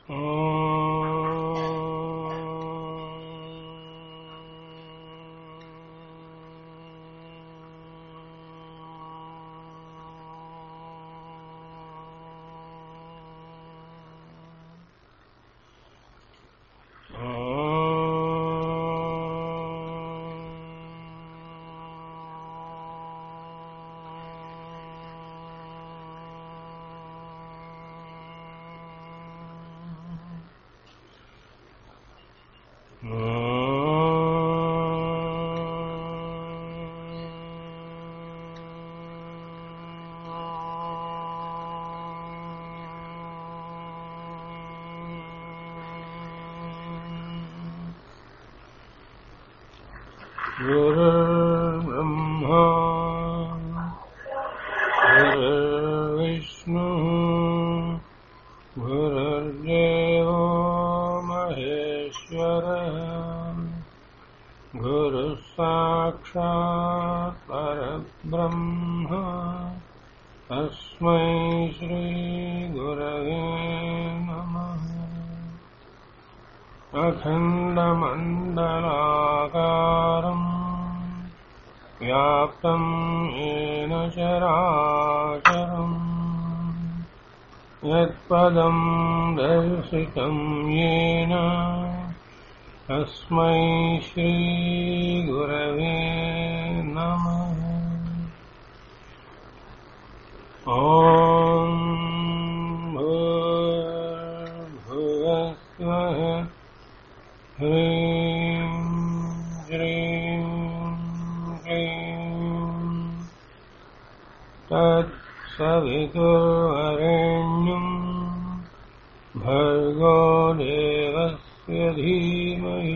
गुरुर्ब्रह्मा गुरुर्विष्णु गुरुर्देवो महेश्वरः गुरुः साक्षात् परब्रह्म तस्मै श्रीगुरवे नमः अखण्डमण्डलाकारम् व्याप्तम् येन चराचरम् यत्पदम् दर्शितम् येन तस्मै श्रीगुरवे नमः ॐ भूर्भुवस्वः ह्रीं श्रीं क्लीं तत्सवितुर्वरेण्यम् भर्गो देवस्य धीमहि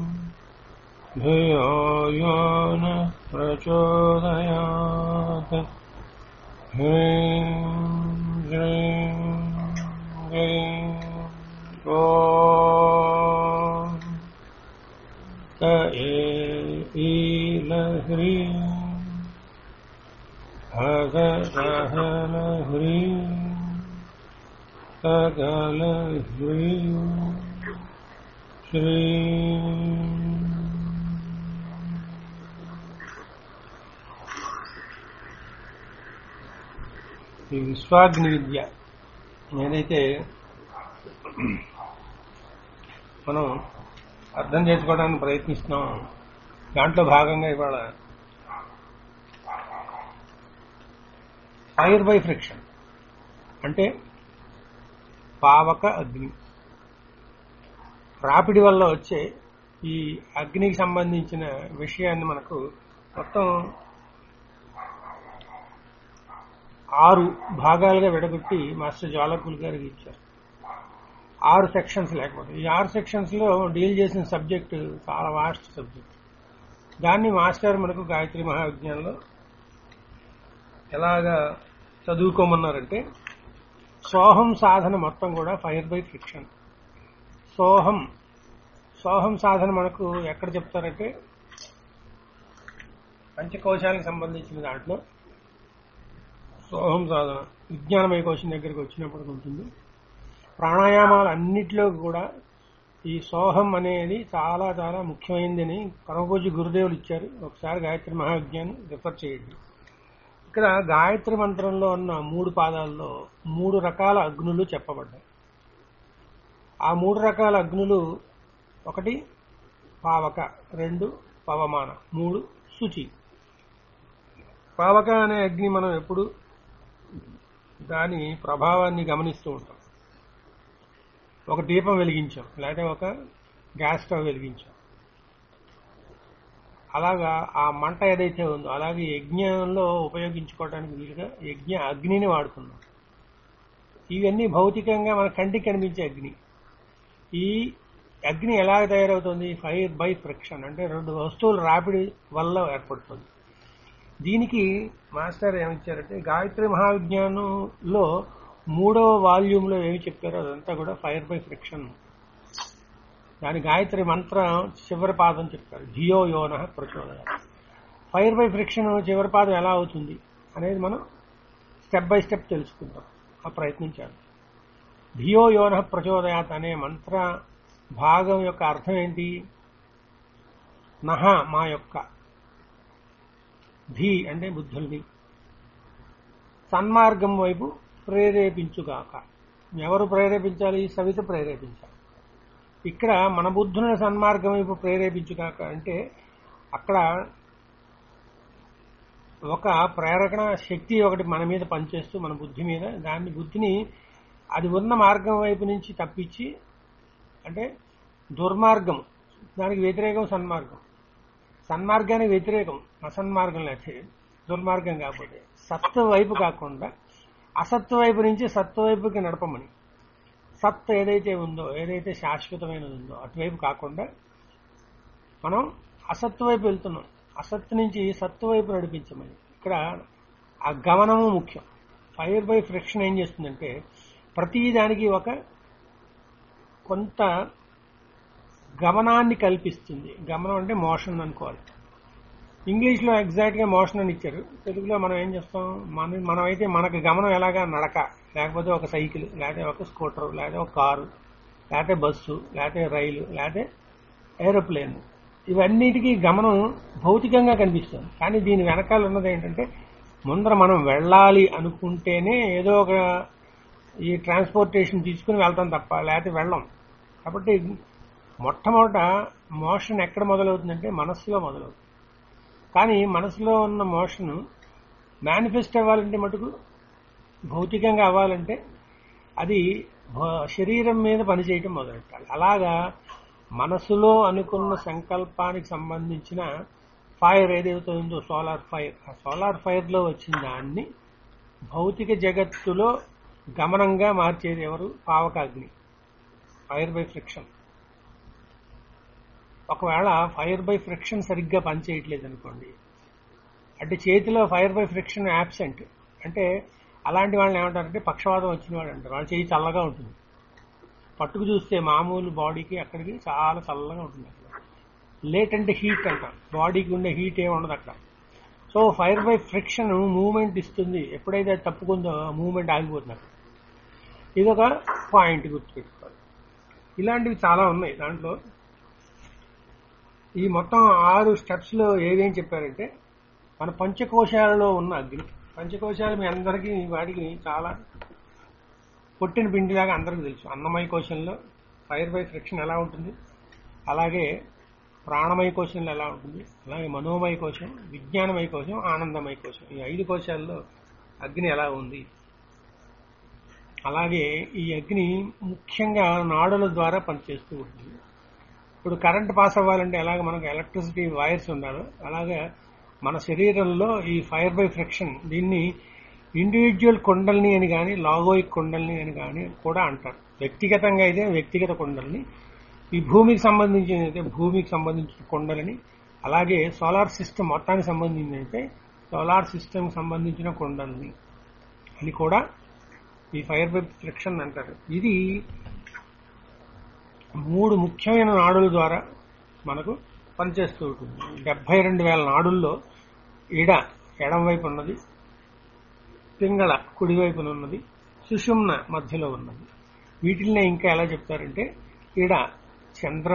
धियो यो नः प्रचोदयात् ह्रीं श्रीं क्लीं ॐ क ईलह्रीं हगहलह्रीं सकलह्रीं श्रीं ఈ విశ్వాగ్ని విద్య ఏదైతే మనం అర్థం చేసుకోవడానికి ప్రయత్నిస్తున్నాం దాంట్లో భాగంగా ఇవాళ ఫైర్ బై ఫ్రిక్షన్ అంటే పావక అగ్ని రాపిడి వల్ల వచ్చే ఈ అగ్నికి సంబంధించిన విషయాన్ని మనకు మొత్తం ఆరు భాగాలుగా విడగొట్టి మాస్టర్ జ్వాలకులు గారికి ఇచ్చారు ఆరు సెక్షన్స్ లేకపోతే ఈ ఆరు సెక్షన్స్ లో డీల్ చేసిన సబ్జెక్ట్ చాలా వాస్ట్ సబ్జెక్ట్ దాన్ని మాస్టర్ మనకు గాయత్రి మహావిజ్ఞానంలో ఎలాగా చదువుకోమన్నారంటే సోహం సాధన మొత్తం కూడా ఫైర్ బై ఫ్రిక్షన్ సోహం సోహం సాధన మనకు ఎక్కడ చెప్తారంటే పంచకోశాలకు సంబంధించిన దాంట్లో సోహం సాధన విజ్ఞానమయ కోశం దగ్గరికి వచ్చినప్పుడు ఉంటుంది ప్రాణాయామాలు అన్నిట్లో కూడా ఈ సోహం అనేది చాలా చాలా ముఖ్యమైనదని పరమపూజ గురుదేవులు ఇచ్చారు ఒకసారి గాయత్రి మహావిజ్ఞానం రిఫర్ చేయండి ఇక్కడ గాయత్రి మంత్రంలో ఉన్న మూడు పాదాల్లో మూడు రకాల అగ్నులు చెప్పబడ్డాయి ఆ మూడు రకాల అగ్నులు ఒకటి పావక రెండు పవమాన మూడు శుచి పావక అనే అగ్ని మనం ఎప్పుడు దాని ప్రభావాన్ని గమనిస్తూ ఉంటాం ఒక దీపం వెలిగించాం లేకపోతే ఒక గ్యాస్ స్టవ్ వెలిగించాం అలాగా ఆ మంట ఏదైతే ఉందో అలాగే యజ్ఞంలో ఉపయోగించుకోవడానికి వీలుగా యజ్ఞ అగ్నిని వాడుకున్నాం ఇవన్నీ భౌతికంగా మన కంటికి కనిపించే అగ్ని ఈ అగ్ని ఎలా తయారవుతుంది ఫైర్ బై ఫ్రిక్షన్ అంటే రెండు వస్తువులు రాపిడి వల్ల ఏర్పడుతుంది దీనికి మాస్టర్ ఏమిచ్చారంటే గాయత్రి మహావిజ్ఞానంలో మూడవ వాల్యూమ్లో ఏమి చెప్పారో అదంతా కూడా ఫైర్ బై ఫ్రిక్షన్ దాని గాయత్రి మంత్రం చివరి పాదం చెప్తారు ధియో యోన ప్రచోదయ ఫైర్ బై ఫ్రిక్షన్ చివరి పాదం ఎలా అవుతుంది అనేది మనం స్టెప్ బై స్టెప్ తెలుసుకుంటాం ఆ ప్రయత్నించాలి ధియో యోన ప్రచోదయాత్ అనే మంత్ర భాగం యొక్క అర్థం ఏంటి నహ మా యొక్క ధీ అంటే బుద్ధుల్ని సన్మార్గం వైపు ప్రేరేపించుగాక ఎవరు ప్రేరేపించాలి సవిత ప్రేరేపించాలి ఇక్కడ మన బుద్ధులను సన్మార్గం వైపు ప్రేరేపించుగాక అంటే అక్కడ ఒక ప్రేరణ శక్తి ఒకటి మన మీద పనిచేస్తూ మన బుద్ధి మీద దాన్ని బుద్ధిని అది ఉన్న మార్గం వైపు నుంచి తప్పించి అంటే దుర్మార్గం దానికి వ్యతిరేకం సన్మార్గం సన్మార్గానికి వ్యతిరేకం అసన్మార్గం లేకపోతే దుర్మార్గం కాకపోతే సత్వ వైపు కాకుండా అసత్వ వైపు నుంచి సత్వ వైపుకి నడపమని సత్ ఏదైతే ఉందో ఏదైతే శాశ్వతమైనది ఉందో అటువైపు కాకుండా మనం అసత్ వైపు వెళ్తున్నాం అసత్ నుంచి సత్తు వైపు నడిపించమని ఇక్కడ ఆ గమనము ముఖ్యం ఫైర్ బై ఫ్రిక్షన్ ఏం చేస్తుందంటే ప్రతి దానికి ఒక కొంత గమనాన్ని కల్పిస్తుంది గమనం అంటే మోషన్ అనుకోవాలి ఇంగ్లీష్లో ఎగ్జాక్ట్గా మోషన్ అని ఇచ్చారు తెలుగులో మనం ఏం చేస్తాం మన మనమైతే మనకు గమనం ఎలాగా నడక లేకపోతే ఒక సైకిల్ లేకపోతే ఒక స్కూటర్ లేకపోతే ఒక కారు లేకపోతే బస్సు లేకపోతే రైలు లేకపోతే ఏరోప్లేన్ ఇవన్నిటికీ గమనం భౌతికంగా కనిపిస్తుంది కానీ దీని వెనకాల ఉన్నది ఏంటంటే ముందర మనం వెళ్ళాలి అనుకుంటేనే ఏదో ఒక ఈ ట్రాన్స్పోర్టేషన్ తీసుకుని వెళ్తాం తప్ప లేకపోతే వెళ్ళం కాబట్టి మొట్టమొదట మోషన్ ఎక్కడ మొదలవుతుందంటే మనస్సులో మొదలవుతుంది కానీ మనసులో ఉన్న మోషన్ మేనిఫెస్ట్ అవ్వాలంటే మటుకు భౌతికంగా అవ్వాలంటే అది భ- శరీరం మీద పనిచేయటం మొదలెట్టాలి అలాగా మనసులో అనుకున్న సంకల్పానికి సంబంధించిన ఫైర్ ఏదైతే ఉందో సోలార్ ఫైర్ ఆ సోలార్ ఫైర్లో వచ్చిన దాన్ని భౌతిక జగత్తులో గమనంగా మార్చేది ఎవరు పావకాగ్ని ఫైర్ బై ఫ్రిక్షన్ ఒకవేళ ఫైర్ బై ఫ్రిక్షన్ సరిగ్గా పనిచేయట్లేదు అనుకోండి అంటే చేతిలో ఫైర్ బై ఫ్రిక్షన్ యాబ్సెంట్ అంటే అలాంటి వాళ్ళని ఏమంటారంటే పక్షవాతం వచ్చిన వాడు అంటారు వాళ్ళ చేయి చల్లగా ఉంటుంది పట్టుకు చూస్తే మామూలు బాడీకి అక్కడికి చాలా చల్లగా ఉంటుంది అక్కడ లేట్ అంటే హీట్ అంటాం బాడీకి ఉండే హీట్ ఏమి ఉండదు అక్కడ so fire by friction moment ఇస్తుంది ఎప్పుడైతే అది తప్పుకుందో మూమెంట్ ఆగిపోతుంది అక్కడ ఇదొక పాయింట్ గుర్తుపెట్టుకోవాలి ఇలాంటివి చాలా ఉన్నాయి దాంట్లో ఈ మొత్తం ఆరు స్టెప్స్ లో ఏదేం చెప్పారంటే మన పంచకోశాలలో ఉన్న అగ్ని పంచకోశాలు మీ అందరికీ వాడికి చాలా పొట్టిన పిండిలాగా అందరికీ తెలుసు అన్నమయ కోశంలో ఫైర్ బై ఫ్రిక్షన్ ఎలా ఉంటుంది అలాగే ప్రాణమయ కోశంలో ఎలా ఉంటుంది అలాగే మనోమయ కోశం విజ్ఞానమయ కోశం ఆనందమయ కోశం ఈ ఐదు కోశాల్లో అగ్ని ఎలా ఉంది అలాగే ఈ అగ్ని ముఖ్యంగా నాడుల ద్వారా పనిచేస్తూ ఉంటుంది ఇప్పుడు కరెంట్ పాస్ అవ్వాలంటే ఎలాగ మనకు ఎలక్ట్రిసిటీ వైర్స్ ఉండాలో అలాగే మన శరీరంలో ఈ ఫైర్ బై ఫ్రిక్షన్ దీన్ని ఇండివిజువల్ కుండల్ని అని కానీ లాగోయిక్ కుండల్ని అని కానీ కూడా అంటారు వ్యక్తిగతంగా అయితే వ్యక్తిగత కుండల్ని ఈ భూమికి సంబంధించిన అయితే భూమికి సంబంధించిన కుండలని అలాగే సోలార్ సిస్టమ్ మొత్తానికి సంబంధించిన అయితే సోలార్ సిస్టమ్ సంబంధించిన కుండల్ని అని కూడా ఈ ఫైర్ బై ఫ్రిక్షన్ అంటారు ఇది మూడు ముఖ్యమైన నాడుల ద్వారా మనకు పనిచేస్తూ ఉంటుంది డెబ్బై రెండు వేల నాడుల్లో ఇడ ఎడం వైపు ఉన్నది పింగళ కుడివైపున ఉన్నది సుషుమ్న మధ్యలో ఉన్నది వీటిల్నే ఇంకా ఎలా చెప్తారంటే ఇడ చంద్ర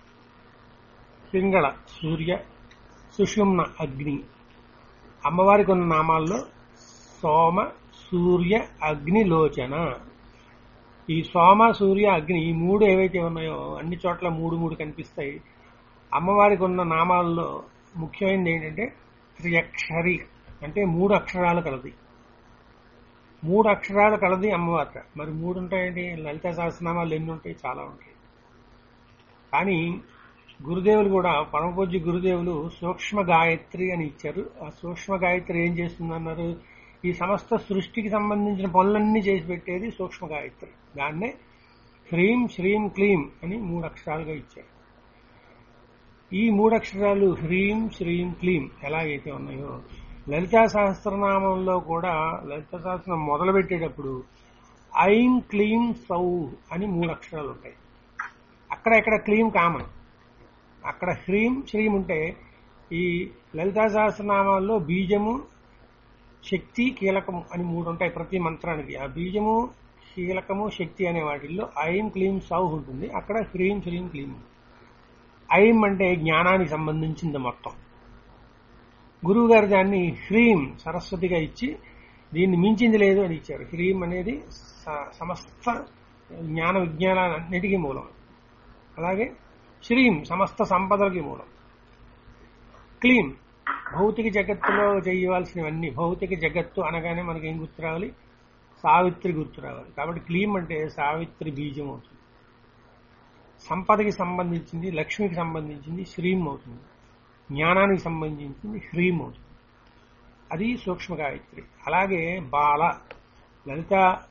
పింగళ సూర్య సుషుమ్న అగ్ని అమ్మవారికి ఉన్న నామాల్లో సోమ సూర్య అగ్ని లోచన ఈ సోమ సూర్య అగ్ని ఈ మూడు ఏవైతే ఉన్నాయో అన్ని చోట్ల మూడు మూడు కనిపిస్తాయి అమ్మవారికి ఉన్న నామాల్లో ముఖ్యమైనది ఏంటంటే త్రియక్షరి అంటే మూడు అక్షరాలు కలది మూడు అక్షరాలు కలది అమ్మవారి మరి మూడు ఉంటాయండి లలిత సహస్రనామాలు ఎన్ని ఉంటాయి చాలా ఉంటాయి కానీ గురుదేవులు కూడా పరమపూజ్య గురుదేవులు సూక్ష్మ గాయత్రి అని ఇచ్చారు ఆ సూక్ష్మ గాయత్రి ఏం చేస్తుందన్నారు ఈ సమస్త సృష్టికి సంబంధించిన పనులన్నీ చేసి పెట్టేది సూక్ష్మ గాయత్రి దాన్నే హ్రీం శ్రీం క్లీం అని మూడు అక్షరాలుగా ఇచ్చారు ఈ మూడు అక్షరాలు హ్రీం శ్రీం క్లీం ఎలాగైతే ఉన్నాయో లలితా సహస్రనామంలో కూడా లలిత సహస్రం మొదలు పెట్టేటప్పుడు ఐం క్లీం సౌ అని మూడు అక్షరాలు ఉంటాయి అక్కడ ఎక్కడ క్లీం కామన్ అక్కడ హ్రీం శ్రీం ఉంటే ఈ లలితా సహస్రనామాల్లో బీజము శక్తి కీలకము అని మూడు ఉంటాయి ప్రతి మంత్రానికి ఆ బీజము కీలకము శక్తి అనే వాటిల్లో ఐం క్లీం సౌహ్ ఉంటుంది అక్కడ హ్రీం శ్రీం క్లీం ఐం అంటే జ్ఞానానికి సంబంధించింది మొత్తం గురువు గారు దాన్ని హ్రీం సరస్వతిగా ఇచ్చి దీన్ని మించింది లేదు అని ఇచ్చారు హ్రీం అనేది స- సమస్త జ్ఞాన విజ్ఞానాలన్నిటికీ మూలం అలాగే శ్రీం సమస్త సంపదలకి మూలం క్లీం భౌతిక జగత్తులో చేయవలసినవన్నీ భౌతిక జగత్తు అనగానే మనకి ఏం గుర్తు రావాలి సావిత్రి గుర్తు రావాలి కాబట్టి క్లీం అంటే సావిత్రి బీజం అవుతుంది సంపదకి సంబంధించింది లక్ష్మికి సంబంధించింది శ్రీం అవుతుంది జ్ఞానానికి సంబంధించింది హ్రీం అవుతుంది అది సూక్ష్మ గాయత్రి అలాగే బాల లలిత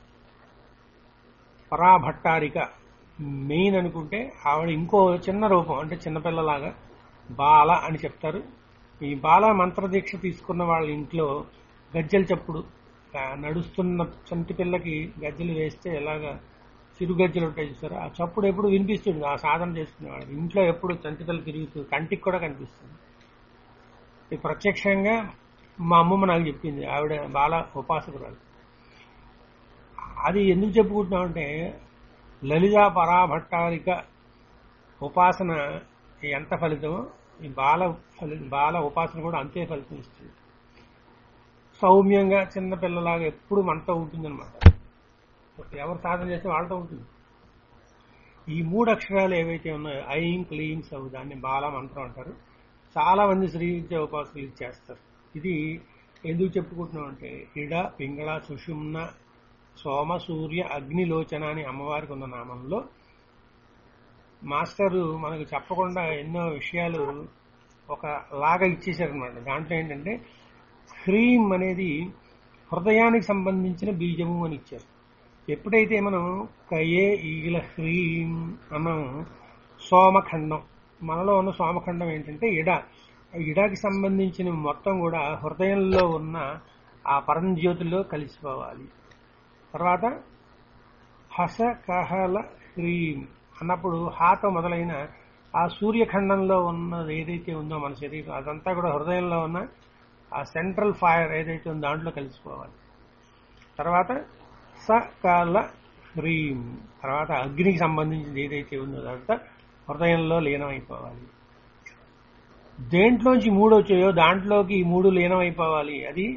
పరాభట్టారిక మెయిన్ అనుకుంటే ఆవిడ ఇంకో చిన్న రూపం అంటే చిన్నపిల్లలాగా బాల అని చెప్తారు ఈ బాల మంత్రదీక్ష తీసుకున్న వాళ్ళ ఇంట్లో గజ్జల చప్పుడు ఆ, నడుస్తున్న చంటి పిల్లకి గజ్జలు వేస్తే ఎలాగా చిరు గజ్జలు ఉంటాయి చూసారు ఆ చప్పుడు ఎప్పుడు వినిపిస్తుంది ఆ సాధన చేసుకునే వాళ్ళకి ఇంట్లో ఎప్పుడు చంటి పిల్ల తిరుగుతూ కంటికి కూడా కనిపిస్తుంది ఇది ప్రత్యక్షంగా మా అమ్మమ్మ నాకు చెప్పింది ఆవిడ బాల ఉపాసకురాలు అది ఎందుకు చెప్పుకుంటున్నామంటే లలిత పరాభట్టారిక ఉపాసన ఎంత ఫలితమో ఈ బాల ఫలి బాల ఉపాసన కూడా అంతే ఫలితం ఇస్తుంది సౌమ్యంగా చిన్న పిల్లలాగా ఎప్పుడు మనతో ఉంటుందన్నమాట ఎవరు సాధన చేస్తే వాళ్ళతో ఉంటుంది ఈ మూడు అక్షరాలు ఏవైతే ఉన్నాయో ఐం క్లీం సౌ దాన్ని బాల మంత్రం అంటారు చాలా మంది శ్రీ విద్య ఉపాసకులు ఇది చేస్తారు ఇది ఎందుకు చెప్పుకుంటున్నాం అంటే ఇడ పింగళ సుషుమ్న సోమ సూర్య అగ్నిలోచన అని అమ్మవారికి ఉన్న నామంలో మాస్టరు మనకు చెప్పకుండా ఎన్నో విషయాలు ఒక లాగా ఇచ్చేసారనమాట దాంట్లో ఏంటంటే హ్రీం అనేది హృదయానికి సంబంధించిన బీజము అని ఇచ్చారు ఎప్పుడైతే మనం కయే ఈల హ్రీం అన్నాము సోమఖండం మనలో ఉన్న సోమఖండం ఏంటంటే ఇడ ఆ ఇడకి సంబంధించిన మొత్తం కూడా హృదయంలో ఉన్న ఆ పరంజ్యోతిలో కలిసిపోవాలి తర్వాత హస కహల హ్రీం అన్నప్పుడు హాతో మొదలైన ఆ సూర్యఖండంలో ఉన్నది ఏదైతే ఉందో మన శరీరం అదంతా కూడా హృదయంలో ఉన్న ఆ సెంట్రల్ ఫైర్ ఏదైతే ఉందో దాంట్లో కలిసిపోవాలి తర్వాత సకాల హ్రీం తర్వాత అగ్నికి సంబంధించింది ఏదైతే ఉందో అదంతా హృదయంలో లీనమైపోవాలి దేంట్లోంచి మూడు వచ్చాయో దాంట్లోకి ఈ మూడు లీనమైపోవాలి అది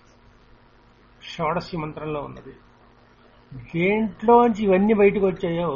షోడశి మంత్రంలో ఉన్నది దేంట్లోంచి ఇవన్నీ బయటకు వచ్చాయో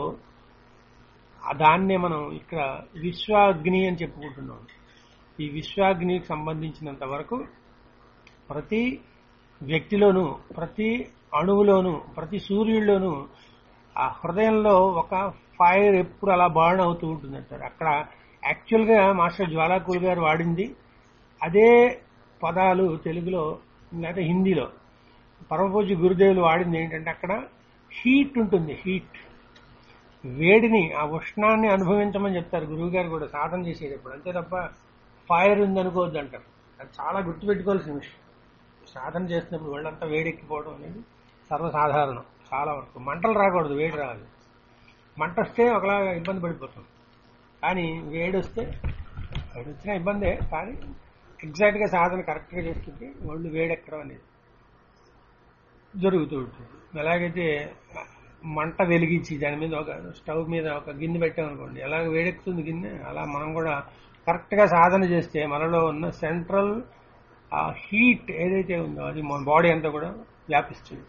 ఆ దాన్నే మనం ఇక్కడ విశ్వాగ్ని అని చెప్పుకుంటున్నాం ఈ విశ్వాగ్నికి సంబంధించినంత వరకు ప్రతి వ్యక్తిలోనూ ప్రతి అణువులోనూ ప్రతి సూర్యుడిలోనూ ఆ హృదయంలో ఒక ఫైర్ ఎప్పుడు అలా బర్న్ అవుతూ ఉంటుంది అంటారు అక్కడ యాక్చువల్గా మాస్టర్ జ్వాలాకూల్ గారు వాడింది అదే పదాలు తెలుగులో లేదా హిందీలో పరమపూజ గురుదేవులు వాడింది ఏంటంటే అక్కడ హీట్ ఉంటుంది హీట్ వేడిని ఆ ఉష్ణాన్ని అనుభవించమని చెప్తారు గురువు గారు కూడా సాధన చేసేటప్పుడు అంతే తప్ప ఫైర్ ఉందనుకోవద్దు అంటారు అది చాలా గుర్తుపెట్టుకోవాల్సిన విషయం సాధన చేసినప్పుడు వాళ్ళంతా వేడెక్కిపోవడం అనేది సర్వసాధారణం చాలా వరకు మంటలు రాకూడదు వేడి రావాలి మంట వస్తే ఒకలాగా ఇబ్బంది పడిపోతాం కానీ వేడి వస్తే వేడి వచ్చినా ఇబ్బందే కానీ ఎగ్జాక్ట్గా సాధన కరెక్ట్గా చేస్తుంటే ఒళ్ళు వేడెక్కడం అనేది జరుగుతూ ఉంటుంది ఎలాగైతే మంట వెలిగించి దాని మీద ఒక స్టవ్ మీద ఒక గిన్నె పెట్టామనుకోండి ఎలాగ వేడెక్కుతుంది గిన్నె అలా మనం కూడా కరెక్ట్గా సాధన చేస్తే మనలో ఉన్న సెంట్రల్ ఆ హీట్ ఏదైతే ఉందో అది మన బాడీ అంతా కూడా వ్యాపిస్తుంది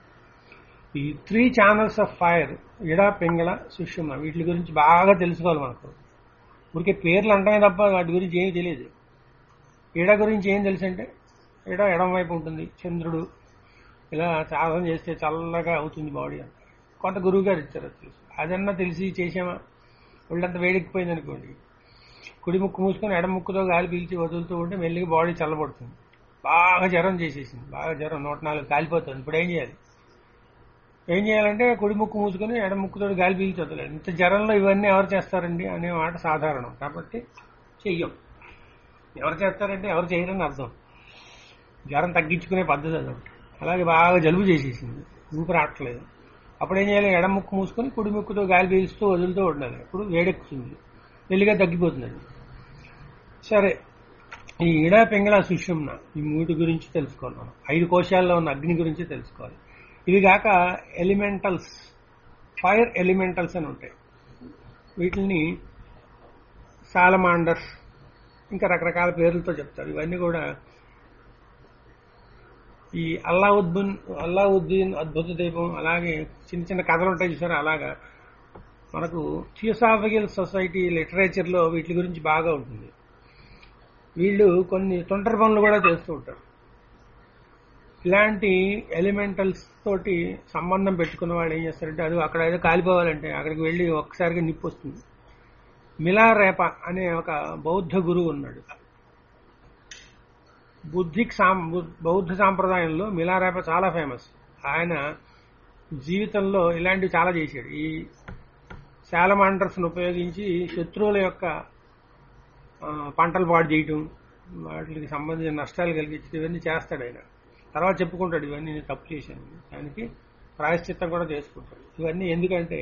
ఈ త్రీ ఛానల్స్ ఆఫ్ ఫైర్ ఇడ పింగళ సుషుమ్న వీటి గురించి బాగా తెలుసుకోవాలి మనకు ఊరికే పేర్లు అంటమే తప్ప వాటి గురించి ఏమీ తెలియదు ఇడ గురించి ఏం తెలుసు అంటే ఇడ ఎడం వైపు ఉంటుంది చంద్రుడు ఇలా సాధన చేస్తే చల్లగా అవుతుంది బాడీ అంతా కొంత గురువు గారు ఇచ్చారు అది తెలుసు అదన్నా తెలిసి చేసామా ఒళ్ళంతా వేడెక్కిపోయింది అనుకోండి కుడి ముక్కు మూసుకొని ఎడం ముక్కుతో గాలి పీల్చి వదులుతూ ఉంటే మెల్లిగా బాడీ చల్లబడుతుంది బాగా జ్వరం చేసేసింది బాగా జ్వరం నూట నాలుగు కాలిపోతుంది ఇప్పుడు ఏం చేయాలి ఏం చేయాలంటే కుడి ముక్కు మూసుకొని ఎడం ముక్కుతో గాలి పీల్చి వదలాలి ఇంత జ్వరంలో ఇవన్నీ ఎవరు చేస్తారండి అనే మాట సాధారణం కాబట్టి చెయ్యం ఎవరు చేస్తారంటే ఎవరు చేయరని అర్థం జ్వరం తగ్గించుకునే పద్ధతి అదొకటి అలాగే బాగా జలుబు చేసేసింది ఊపిరి రావట్లేదు అప్పుడు ఏం చేయాలి ఎడం ముక్కు మూసుకొని కుడి ముక్కుతో గాలి పీల్చుతూ వదులుతూ ఉండాలి అప్పుడు వేడెక్కుతుంది మెల్లిగా తగ్గిపోతుంది అది. సరే ఈ ఇడ పింగళ సుషుమ్న ఈ మూడు గురించి తెలుసుకోవాలి మనం ఐదు కోశాల్లో ఉన్న అగ్ని గురించి తెలుసుకోవాలి ఇవి కాక ఎలిమెంటల్స్ ఫైర్ ఎలిమెంటల్స్ అని ఉంటాయి వీటిని సాలమాండర్స్ ఇంకా రకరకాల పేర్లతో చెప్తారు ఇవన్నీ కూడా ఈ అల్లావుద్దీన్ అల్లావుద్దీన్ అద్భుత దీపం అలాగే చిన్న చిన్న కథలు ఉంటాయి చూసారా అలాగా మనకు థియోసాఫికల్ సొసైటీ లిటరేచర్లో వీటి గురించి బాగా ఉంటుంది వీళ్ళు కొన్ని తొంటరి పనులు కూడా చేస్తూ ఉంటారు ఇలాంటి ఎలిమెంటల్స్ తోటి సంబంధం పెట్టుకున్న వాళ్ళు ఏం చేస్తారంటే అది అక్కడ ఏదో కాలిపోవాలంటే అక్కడికి వెళ్ళి ఒక్కసారిగా నిప్పు వస్తుంది మిలారేప అనే ఒక బౌద్ధ గురువు ఉన్నాడు బుద్ధిక్ సాం బు- బౌద్ధ సాంప్రదాయంలో మిలారేప చాలా ఫేమస్ ఆయన జీవితంలో ఇలాంటివి చాలా చేశాడు ఈ శాలమాండర్స్ను ఉపయోగించి శత్రువుల యొక్క ఆ, పంటలు పాడు చేయటం వాటికి సంబంధించిన నష్టాలు కలిగించడం ఇవన్నీ చేస్తాడు ఆయన తర్వాత చెప్పుకుంటాడు ఇవన్నీ నేను తప్పు చేశాను దానికి ప్రాయశ్చిత్తం కూడా చేసుకుంటాడు ఇవన్నీ ఎందుకంటే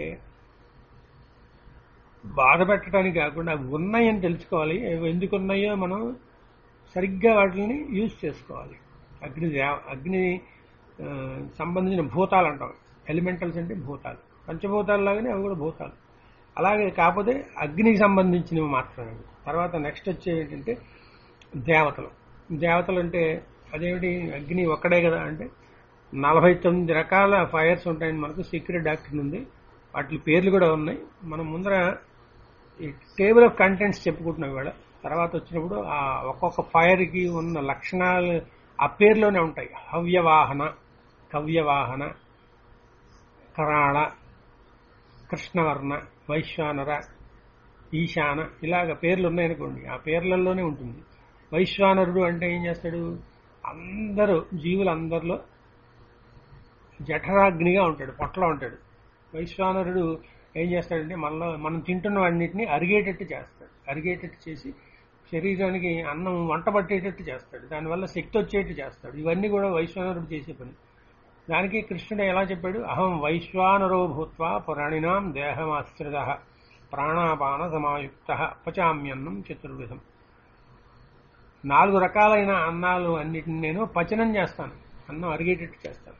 బాధ పెట్టడానికి కాకుండా అవి ఉన్నాయని తెలుసుకోవాలి అవి ఎందుకు ఉన్నాయో మనం సరిగ్గా వాటిని యూజ్ చేసుకోవాలి అగ్ని దేవ- అగ్ని ఆ, సంబంధించిన భూతాలు అంటాం ఎలిమెంటల్స్ అంటే భూతాలు పంచభూతాలు లాగానే అవి కూడా భూతాలు అలాగే కాకపోతే అగ్నికి సంబంధించినవి మాత్రమే తర్వాత నెక్స్ట్ వచ్చే ఏంటంటే దేవతలు దేవతలు అంటే అదేమిటి అగ్ని ఒక్కడే కదా అంటే నలభై తొమ్మిది రకాల ఫైర్స్ ఉంటాయని మనకు సీక్రెట్ డాక్టర్ ఉంది వాటి పేర్లు కూడా ఉన్నాయి మనం ముందర ఈ టేబుల్ ఆఫ్ కంటెంట్స్ చెప్పుకుంటున్నాం ఇవాళ తర్వాత వచ్చినప్పుడు ఆ ఒక్కొక్క ఫైర్కి ఉన్న లక్షణాలు ఆ పేర్లోనే ఉంటాయి హవ్యవాహన కవ్యవాహన కరాళ కృష్ణవర్ణ వైశ్వానర ఈశాన ఇలాగ పేర్లు ఉన్నాయనుకోండి ఆ పేర్లలోనే ఉంటుంది వైశ్వానరుడు అంటే ఏం చేస్తాడు అందరూ జీవులందరిలో జఠరాగ్నిగా ఉంటాడు పొట్టలో ఉంటాడు వైశ్వానరుడు ఏం చేస్తాడంటే మనలో మనం తింటున్న వాటిని అరిగేటట్టు చేస్తాడు అరిగేటట్టు చేసి శరీరానికి అన్నం వంట పట్టేటట్టు చేస్తాడు దానివల్ల శక్తి వచ్చేటట్టు చేస్తాడు ఇవన్నీ కూడా వైశ్వానరుడు చేసే పని దానికి కృష్ణుడు ఎలా చెప్పాడు అహం వైశ్వానరో భూత్వా పురాణినాం దేహమాశ్రిత ప్రాణాపాన సమాయుక్త పచామ్యన్నం చతుర్విధం నాలుగు రకాలైన అన్నాలు అన్నిటిని నేను పచనం చేస్తాను అన్నం అరిగేటట్టు చేస్తాను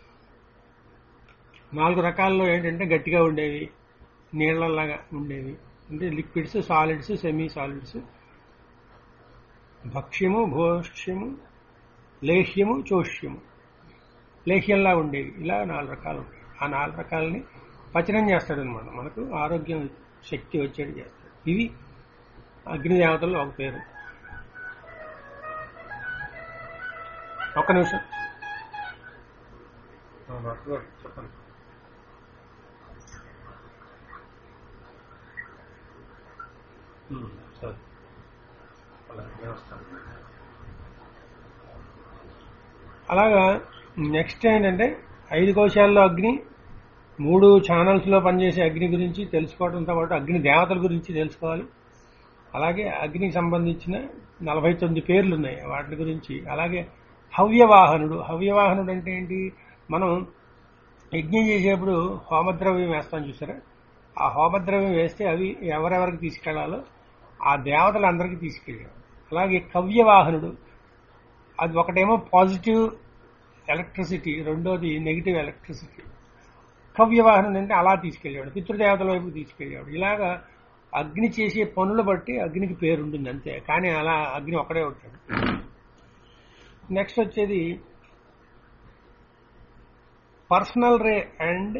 నాలుగు రకాల్లో ఏంటంటే గట్టిగా ఉండేవి నీళ్లలాగా ఉండేవి అంటే లిక్విడ్స్ సాలిడ్స్ సెమీ సాలిడ్స్ భక్ష్యము భోష్యము లేహ్యము చోష్యము లేహ్యంలా ఉండేవి ఇలా నాలుగు రకాలు ఉంటాయి ఆ నాలుగు రకాలని పచనం చేస్తాడు అనమాట మనకు ఆరోగ్యం శక్తి వచ్చేది చేస్తాడు ఇవి అగ్నిదేవతల్లో ఒక పేరు ఒక్క నిమిషం ఆ, డాక్టర్ గారు చెప్పండి ఉమ్, సరే అలాగే వస్తాను అలాగా నెక్స్ట్ ఏంటంటే ఐదు కోశాల్లో అగ్ని మూడు ఛానల్స్ లో పనిచేసే అగ్ని గురించి తెలుసుకోవడంతో పాటు అగ్ని దేవతల గురించి తెలుసుకోవాలి అలాగే అగ్నికి సంబంధించిన నలభై తొమ్మిది పేర్లు ఉన్నాయి వాటి గురించి అలాగే హవ్యవాహనుడు హవ్యవాహనుడు అంటే ఏంటి మనం యజ్ఞం చేసేప్పుడు హోమద్రవ్యం వేస్తాం చూసారా ఆ హోమద్రవ్యం వేస్తే అవి ఎవరెవరికి తీసుకెళ్లాలో ఆ దేవతలందరికీ తీసుకెళ్ళాడు అలాగే కవ్యవాహనుడు అది ఒకటేమో పాజిటివ్ ఎలక్ట్రిసిటీ రెండోది నెగిటివ్ ఎలక్ట్రిసిటీ కవ్యవాహనం అంటే అలా తీసుకెళ్ళాడు పితృదేవతల వైపు తీసుకెళ్ళాడు ఇలాగా అగ్ని చేసే పనులు బట్టి అగ్నికి పేరు ఉంటుంది అంతే కానీ అలా అగ్ని ఒకడే ఉంటాడు నెక్స్ట్ వచ్చేది personal ray and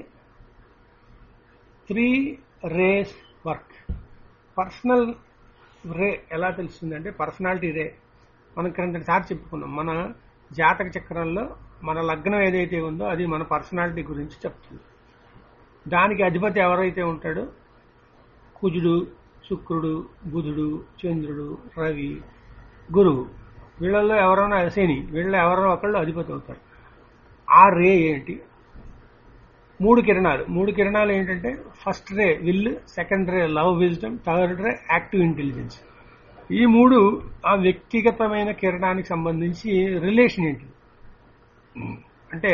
three rays work personal ray ఎలా తెలుస్తుందంటే పర్సనాలిటీ రే మనం క్రిందసారి చెప్పుకున్నాం మన జాతక చక్రంలో మన లగ్నం ఏదైతే ఉందో అది మన పర్సనాలిటీ గురించి చెప్తుంది దానికి అధిపతి ఎవరైతే ఉంటాడో కుజుడు శుక్రుడు బుధుడు చంద్రుడు రవి గురువు వీళ్ళల్లో ఎవరైనా శని వీళ్ళలో ఎవరో ఒకళ్ళు అధిపతి అవుతారు ఆ రే ఏంటి మూడు కిరణాలు మూడు కిరణాలు ఏంటంటే first ray will second ray love wisdom third ray active intelligence ఈ మూడు ఆ వ్యక్తిగతమైన కిరణానికి సంబంధించి రిలేషన్ ఏంటి అంటే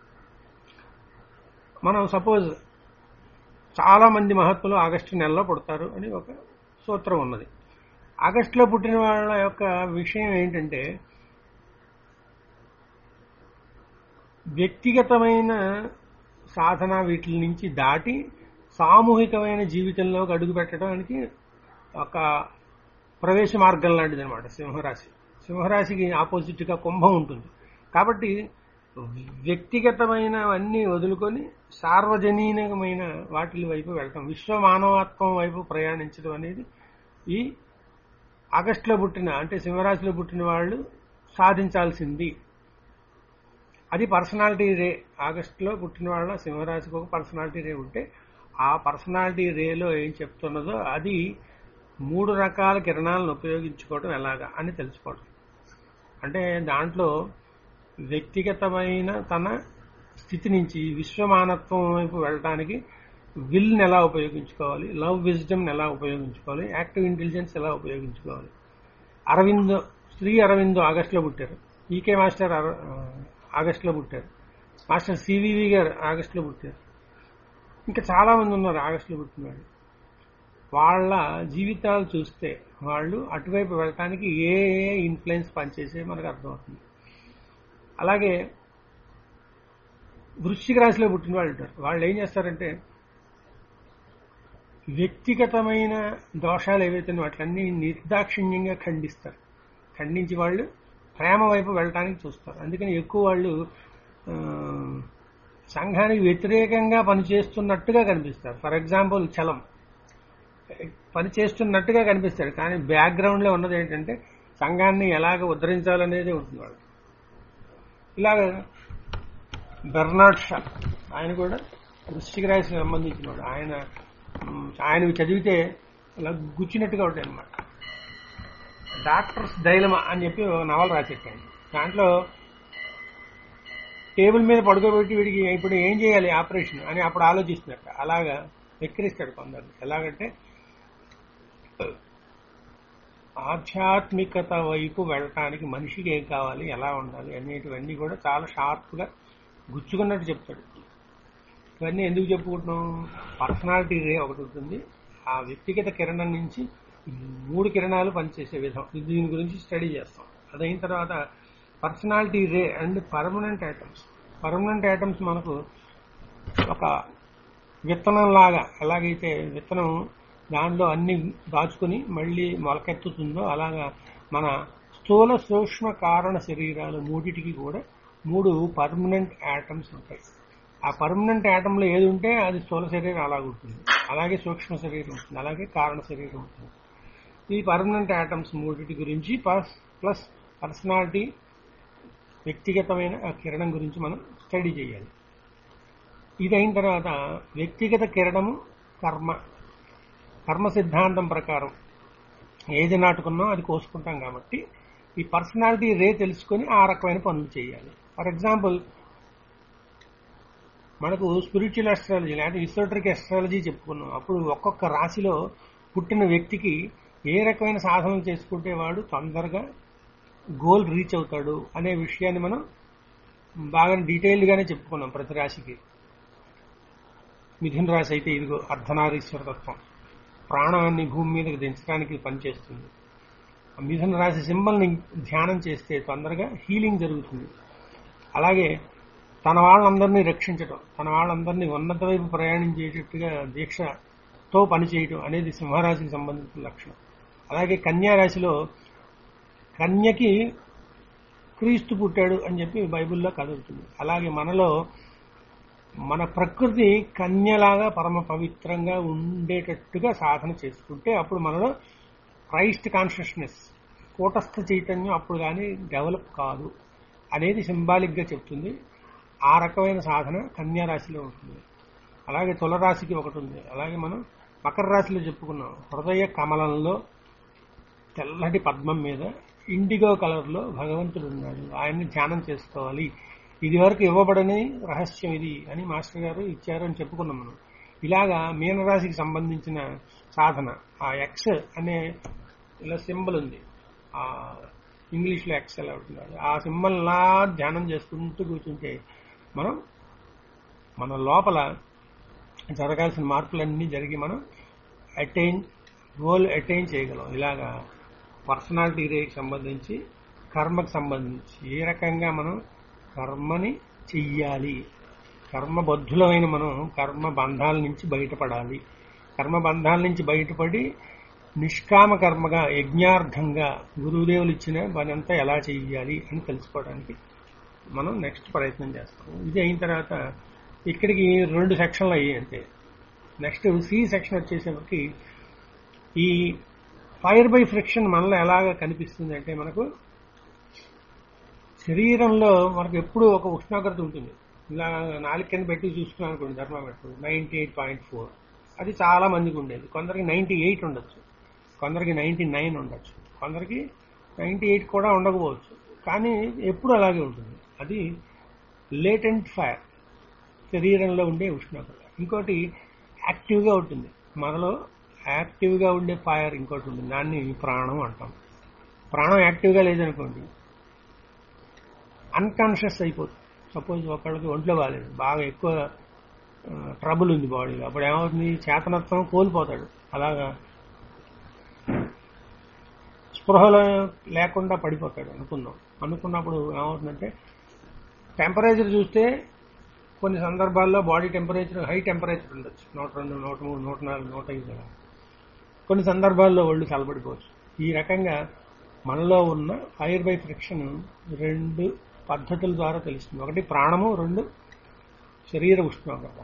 మనం సపోజ్ చాలా మంది మహత్తులు ఆగస్టు నెలలో పుడతారు అని ఒక సూత్రం ఉన్నది ఆగస్టులో పుట్టిన వాళ్ళ యొక్క విషయం ఏంటంటే వ్యక్తిగతమైన సాధన వీటి నుంచి దాటి సామూహికమైన జీవితంలోకి అడుగు పెట్టడానికి ఒక ప్రవేశ మార్గం లాంటిది అనమాట సింహరాశి సింహరాశికి ఆపోజిట్ గా కుంభం ఉంటుంది కాబట్టి వ్యక్తిగతమైనవన్నీ వదులుకొని సార్వజనీనమైన వాటి వైపు వెళ్తాం విశ్వ మానవత్వం వైపు ప్రయాణించడం అనేది ఈ ఆగస్టులో పుట్టిన అంటే సింహరాశిలో పుట్టిన వాళ్ళు సాధించాల్సింది అది పర్సనాలిటీ రే ఆగస్టులో పుట్టిన వాళ్ళ సింహరాశికి ఒక పర్సనాలిటీ రే ఉంటే ఆ పర్సనాలిటీ రేలో ఏం చెప్తున్నదో అది మూడు రకాల కిరణాలను ఉపయోగించుకోవడం ఎలాగా అని తెలుసుకోవడం అంటే దాంట్లో వ్యక్తిగతమైన తన స్థితి నుంచి విశ్వమానత్వం వైపు వెళ్ళడానికి విల్ని ఎలా ఉపయోగించుకోవాలి లవ్ విజ్డమ్ ఎలా ఉపయోగించుకోవాలి యాక్టివ్ ఇంటెలిజెన్స్ ఎలా ఉపయోగించుకోవాలి అరవింద్ శ్రీ అరవింద్ ఆగస్టులో పుట్టారు ఈకే మాస్టర్ అర- ఆగస్టులో పుట్టారు మాస్టర్ సివివి గారు ఆగస్టులో పుట్టారు ఇంకా చాలా మంది ఉన్నారు ఆగస్టులో పుట్టిన వాళ్ళు వాళ్ళ జీవితాలు చూస్తే వాళ్ళు అటువైపు వెళ్ళటానికి ఏ ఏ ఇన్ఫ్లుయెన్స్ పనిచేసే మనకు అర్థమవుతుంది అలాగే వృశ్చిక రాశిలో పుట్టిన వాళ్ళు ఉంటారు వాళ్ళు ఏం చేస్తారంటే వ్యక్తిగతమైన దోషాలు ఏవైతే ఉన్నాయో వాటిలన్నీ నిర్దాక్షిణ్యంగా ఖండిస్తారు ఖండించి వాళ్ళు ప్రేమ వైపు వెళ్ళటానికి చూస్తారు అందుకని ఎక్కువ వాళ్ళు ఆ, సంఘానికి వ్యతిరేకంగా పనిచేస్తున్నట్టుగా కనిపిస్తారు ఫర్ ఎగ్జాంపుల్ చలం పని చేస్తున్నట్టుగా కనిపిస్తాడు కానీ బ్యాక్గ్రౌండ్ లో ఉన్నది ఏంటంటే సంఘాన్ని ఎలాగ ఉద్ధరించాలనేది ఉంటుంది వాళ్ళు ఇలాగ బెర్నాడ్ షా ఆయన కూడా వృశ్చిక రాశికి సంబంధించిన వాడు ఆయన మ్, ఆయనవి చదివితే ఇలా గుచ్చినట్టుగా ఉంటాయి అనమాట డాక్టర్స్ డైలమా అని చెప్పి ఒక నవల రాసేటాను దాంట్లో టేబుల్ మీద పడుకోబెట్టి వీడికి ఇప్పుడు ఏం చేయాలి ఆపరేషన్ అని అప్పుడు ఆలోచిస్తున్నట్ట అలాగా వెక్కిరిస్తాడు కొందరు ఎలాగంటే ఆధ్యాత్మికత వైపు వెళ్ళటానికి మనిషికి ఏం కావాలి ఎలా ఉండాలి అనేటివన్నీ కూడా చాలా షార్ప్ గా గుచ్చుకున్నట్టు చెప్తాడు ఇవన్నీ ఎందుకు చెప్పుకుంటున్నాం పర్సనాలిటీ రే ఒకటి ఉంటుంది ఆ వ్యక్తిగత కిరణం నుంచి మూడు కిరణాలు పనిచేసే విధం ఇది దీని గురించి స్టడీ చేస్తాం అదైన తర్వాత personality ray and permanent items permanent items మనకు ఒక విత్తనం లాగా ఎలాగైతే విత్తనం దానిలో అన్ని దాచుకుని మళ్ళీ మొలకెత్తుతుందో అలాగా మన స్థూల సూక్ష్మ కారణ శరీరాలు మూడిటికి కూడా మూడు పర్మనెంట్ యాటమ్స్ ఉంటాయి ఆ పర్మనెంట్ యాటంలో ఏది ఉంటే అది స్థూల శరీరం అలాగ ఉంటుంది అలాగే సూక్ష్మ శరీరం ఉంటుంది అలాగే కారణ శరీరం ఉంటుంది ఈ పర్మనెంట్ యాటమ్స్ మూడిటి గురించి ప్లస్ ప్లస్ పర్సనాలిటీ వ్యక్తిగతమైన ఆ కిరణం గురించి మనం స్టడీ చేయాలి ఇది అయిన తర్వాత వ్యక్తిగత కిరణము కర్మ కర్మ సిద్ధాంతం ప్రకారం ఏది నాటుకున్నా అది కోసుకుంటాం కాబట్టి ఈ పర్సనాలిటీ రే తెలుసుకొని ఆ రకమైన పనులు చేయాలి ఫర్ ఎగ్జాంపుల్ మనకు స్పిరిచువల్ అస్ట్రాలజీ అంటే ఇసోటరిక్ అస్ట్రాలజీ చెప్పుకున్నాం అప్పుడు ఒక్కొక్క రాశిలో పుట్టిన వ్యక్తికి ఏ రకమైన సాధనలు చేసుకుంటే వాడు తొందరగా గోల్ రీచ్ అవుతాడు అనే విషయాన్ని మనం బాగా డీటెయిల్డ్ గానే చెప్పుకున్నాం ప్రతి రాశికి మిథున రాశి అయితే ఇదిగో అర్ధనారీశ్వర తత్వం ప్రాణాన్ని భూమి మీదకి దించడానికి పనిచేస్తుంది ఆ మిథున రాశి సింబల్ని ధ్యానం చేస్తే తొందరగా హీలింగ్ జరుగుతుంది అలాగే తన వాళ్ళందరినీ రక్షించడం తన వాళ్ళందరినీ ఉన్నత వైపు ప్రయాణించేటట్టుగా దీక్షతో పనిచేయటం అనేది సింహరాశికి సంబంధించిన లక్షణం అలాగే కన్యా రాశిలో కన్యకి క్రీస్తు పుట్టాడు అని చెప్పి బైబిల్లో కదులుతుంది అలాగే మనలో మన ప్రకృతి కన్యలాగా పరమ పవిత్రంగా ఉండేటట్టుగా సాధన చేసుకుంటే అప్పుడు మనలో క్రైస్ట్ కాన్షియస్నెస్ కూటస్థ చైతన్యం అప్పుడు కానీ డెవలప్ కాదు అనేది సింబాలిక్ గా చెప్తుంది ఆ రకమైన సాధన కన్యా రాశిలో ఉంటుంది అలాగే తులరాశికి ఒకటి ఉంది అలాగే మనం మకర రాశిలో చెప్పుకున్నాం హృదయ కమలంలో తెల్లటి పద్మం మీద ఇండిగో కలర్ లో భగవంతుడు ఉన్నాడు ఆయన్ని ధ్యానం చేసుకోవాలి ఇది వరకు ఇవ్వబడని రహస్యం ఇది అని మాస్టర్ గారు ఇచ్చారు అని చెప్పుకున్నాం మనం ఇలాగా మీనరాశికి సంబంధించిన సాధన ఆ ఎక్స్ అనే ఇలా సింబల్ ఉంది ఆ ఇంగ్లీష్ లో ఎక్స్ ఎలా ఉంటున్నారు ఆ సింబల్ లా ధ్యానం చేసుకుంటూ కూర్చుంటే మనం మన లోపల జరగాల్సిన మార్పులన్నీ జరిగి మనం అటైన్ గోల్ అటైన్ చేయగలం ఇలాగా పర్సనాలిటీ రేకి సంబంధించి కర్మకు సంబంధించి ఏ రకంగా మనం కర్మని చెయ్యాలి కర్మబద్ధులమైన మనం కర్మ బంధాల నుంచి బయటపడాలి కర్మ బంధాల నుంచి బయటపడి నిష్కామ కర్మగా యజ్ఞార్థంగా గురుదేవులు ఇచ్చిన పనంతా ఎలా చెయ్యాలి అని తెలుసుకోవడానికి మనం నెక్స్ట్ ప్రయత్నం చేస్తాం ఇది అయిన తర్వాత ఇక్కడికి రెండు సెక్షన్లు అయ్యాయి అంతే నెక్స్ట్ సి సెక్షన్ వచ్చేసరికి ఈ ఫైర్ బై ఫ్రిక్షన్ మనలో ఎలాగ కనిపిస్తుంది అంటే మనకు శరీరంలో మనకు ఎప్పుడు ఒక ఉష్ణోగ్రత ఉంటుంది ఇలా నాలుగు కింద పెట్టి చూసుకున్నాం అనుకోండి thermometer ninety eight point four అది చాలా మందికి ఉండేది కొందరికి నైన్టీ ఎయిట్ ఉండొచ్చు కొందరికి నైన్టీ నైన్ ఉండొచ్చు కొందరికి నైన్టీ ఎయిట్ కూడా ఉండకపోవచ్చు కానీ ఎప్పుడు అలాగే ఉంటుంది అది లేటెంట్ ఫైర్ శరీరంలో ఉండే ఉష్ణోగ్రత ఇంకోటి యాక్టివ్గా ఉంటుంది మనలో యాక్టివ్గా ఉండే ఫైర్ ఇంకోటి ఉంటుంది దాన్ని ప్రాణం అంటాం ప్రాణం యాక్టివ్గా లేదనుకోండి అన్కాన్షియస్ అయిపోతుంది సపోజ్ ఒకళ్ళకి ఒంట్లో బాగాలేదు బాగా ఎక్కువ ట్రబుల్ ఉంది బాడీలో అప్పుడు ఏమవుతుంది చేతనత్వం కోల్పోతాడు అలాగా స్పృహలో లేకుండా పడిపోతాడు అనుకుందాం అనుకున్నప్పుడు ఏమవుతుందంటే టెంపరేచర్ చూస్తే కొన్ని సందర్భాల్లో బాడీ టెంపరేచర్ హై టెంపరేచర్ ఉండొచ్చు నూట రెండు నూట మూడు నూట నాలుగు నూట ఐదు అలా. కొన్ని సందర్భాల్లో ఒళ్ళు చల్లబడిపోవచ్చు ఈ రకంగా మనలో ఉన్న ఫైర్ బై ఫ్రిక్షన్ రెండు పద్ధతుల ద్వారా తెలుస్తుంది ఒకటి ప్రాణము రెండు శరీర ఉష్ణోగ్రత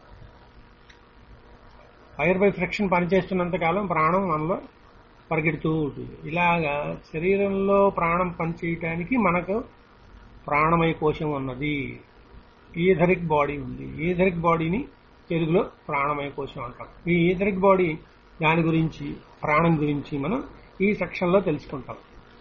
ఫైర్ బై ఫ్రిక్షన్ పనిచేస్తున్నంత కాలం ప్రాణం మనలో పరిగెడుతూ ఉంటుంది ఇలాగా శరీరంలో ప్రాణం పనిచేయటానికి మనకు ప్రాణమయ కోశం ఉన్నది ఈథరిక్ బాడీ ఉంది ఈథరిక్ బాడీని తెలుగులో ప్రాణమయ కోశం అంటాం ఈ ఈథరిక్ బాడీ దాని గురించి ప్రాణం గురించి మనం ఈ సెక్షన్లో తెలుసుకుంటాం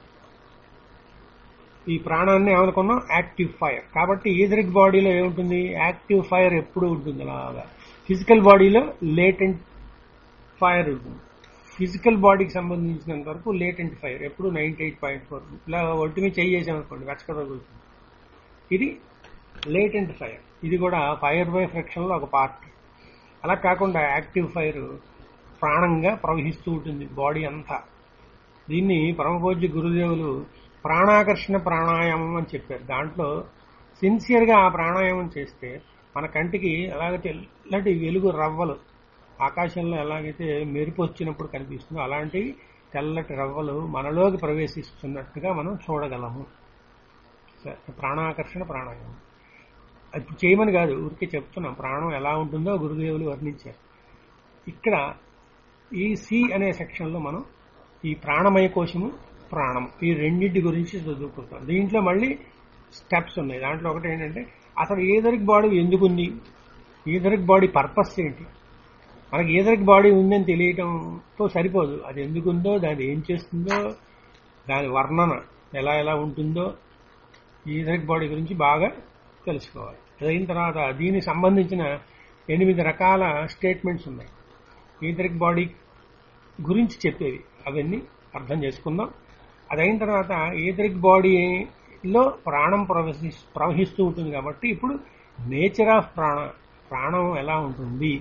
ఈ ప్రాణాన్ని ఏమనుకున్నాం యాక్టివ్ ఫైర్ కాబట్టి ఈథరిక్ బాడీలో ఏముంటుంది యాక్టివ్ ఫైర్ ఎప్పుడు ఉంటుంది అలాగా ఫిజికల్ బాడీలో లేటెంట్ ఫైర్ ఉంటుంది ఫిజికల్ బాడీకి సంబంధించినంత వరకు లేటెంట్ ఫైర్ ఎప్పుడు నైన్టీ ఎయిట్ పాయింట్ ఫోర్ ఇలా ఒట్టి మీద చెయ్యి చేసామనుకోండి వెచ్చక తగులుతుంది ఇది లేటెంట్ ఫైర్ ఇది కూడా ఫైర్ బై ఫ్రిక్షన్లో ఒక పార్ట్ అలా కాకుండా యాక్టివ్ ఫైర్ ప్రాణంగా ప్రవహిస్తూ ఉంటుంది బాడీ అంతా దీన్ని పరమపూజ్య గురుదేవులు ప్రాణాకర్షణ ప్రాణాయామం అని చెప్పారు దాంట్లో సిన్సియర్గా ఆ ప్రాణాయామం చేస్తే మన కంటికి అలాగే తెల్లటి వెలుగు రవ్వలు ఆకాశంలో ఎలాగైతే మెరుపు వచ్చినప్పుడు కనిపిస్తుందో అలాంటి తెల్లటి రవ్వలు మనలోకి ప్రవేశిస్తున్నట్టుగా మనం చూడగలము సరే, ప్రాణాకర్షణ ప్రాణాయామం అది చేయమని కాదు ఊరికే చెప్తున్నాం ప్రాణం ఎలా ఉంటుందో గురుదేవులు వర్ణించారు ఇక్కడ ఈ సి అనే సెక్షన్లో మనం ఈ ప్రాణమయ కోశము ప్రాణం ఈ రెండింటి గురించి చదువుకుంటాం దీంట్లో మళ్ళీ స్టెప్స్ ఉన్నాయి దాంట్లో ఒకటి ఏంటంటే అసలు ఏదరికి బాడీ ఎందుకుంది ఏదరికి బాడీ పర్పస్ ఏంటి మనకి ఏదరికి బాడీ ఉందని తెలియటంతో సరిపోదు అది ఎందుకుందో దాన్ని ఏం చేస్తుందో దాని వర్ణన ఎలా ఎలా ఉంటుందో ఈథరిక్ బాడీ గురించి బాగా తెలుసుకోవాలి అదైన తర్వాత దీనికి సంబంధించిన ఎనిమిది రకాల స్టేట్మెంట్స్ ఉన్నాయి ఈథరిక్ బాడీ గురించి చెప్పేవి అవన్నీ అర్థం చేసుకుందాం అదైన తర్వాత ఈథరిక్ బాడీలో ప్రాణం ప్రవహి ప్రవహిస్తూ ఉంటుంది కాబట్టి ఇప్పుడు నేచర్ ఆఫ్ ప్రాణ ప్రాణం ఎలా ఉంటుంది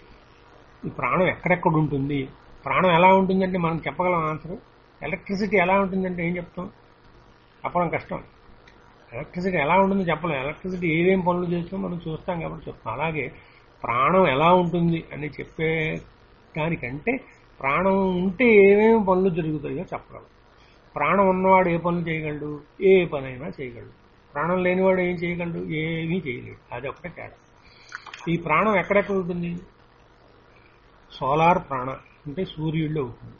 ఈ ప్రాణం ఎక్కడెక్కడ ఉంటుంది ప్రాణం ఎలా ఉంటుందంటే మనం చెప్పగలం ఆన్సర్ ఎలక్ట్రిసిటీ ఎలా ఉంటుందంటే ఏం చెప్తాం చెప్పడం కష్టం ఎలక్ట్రిసిటీ ఎలా ఉంటుందో చెప్పలేం ఎలక్ట్రిసిటీ ఏమేం పనులు చేస్తుందో మనం చూస్తాం కాబట్టి చెప్తాం అలాగే ప్రాణం ఎలా ఉంటుంది అని చెప్పే దానికంటే ప్రాణం ఉంటే ఏమేమి పనులు జరుగుతాయో చెప్పగలం ప్రాణం ఉన్నవాడు ఏ పనులు చేయగలడు ఏ పనైనా చేయగలడు ప్రాణం లేనివాడు ఏం చేయగలడు ఏమీ చేయలేడు అది ఒకటే తేడా ఈ ప్రాణం ఎక్కడెక్కడ ఉంటుంది సోలార్ ప్రాణ అంటే సూర్యుడిలో ఉంటుంది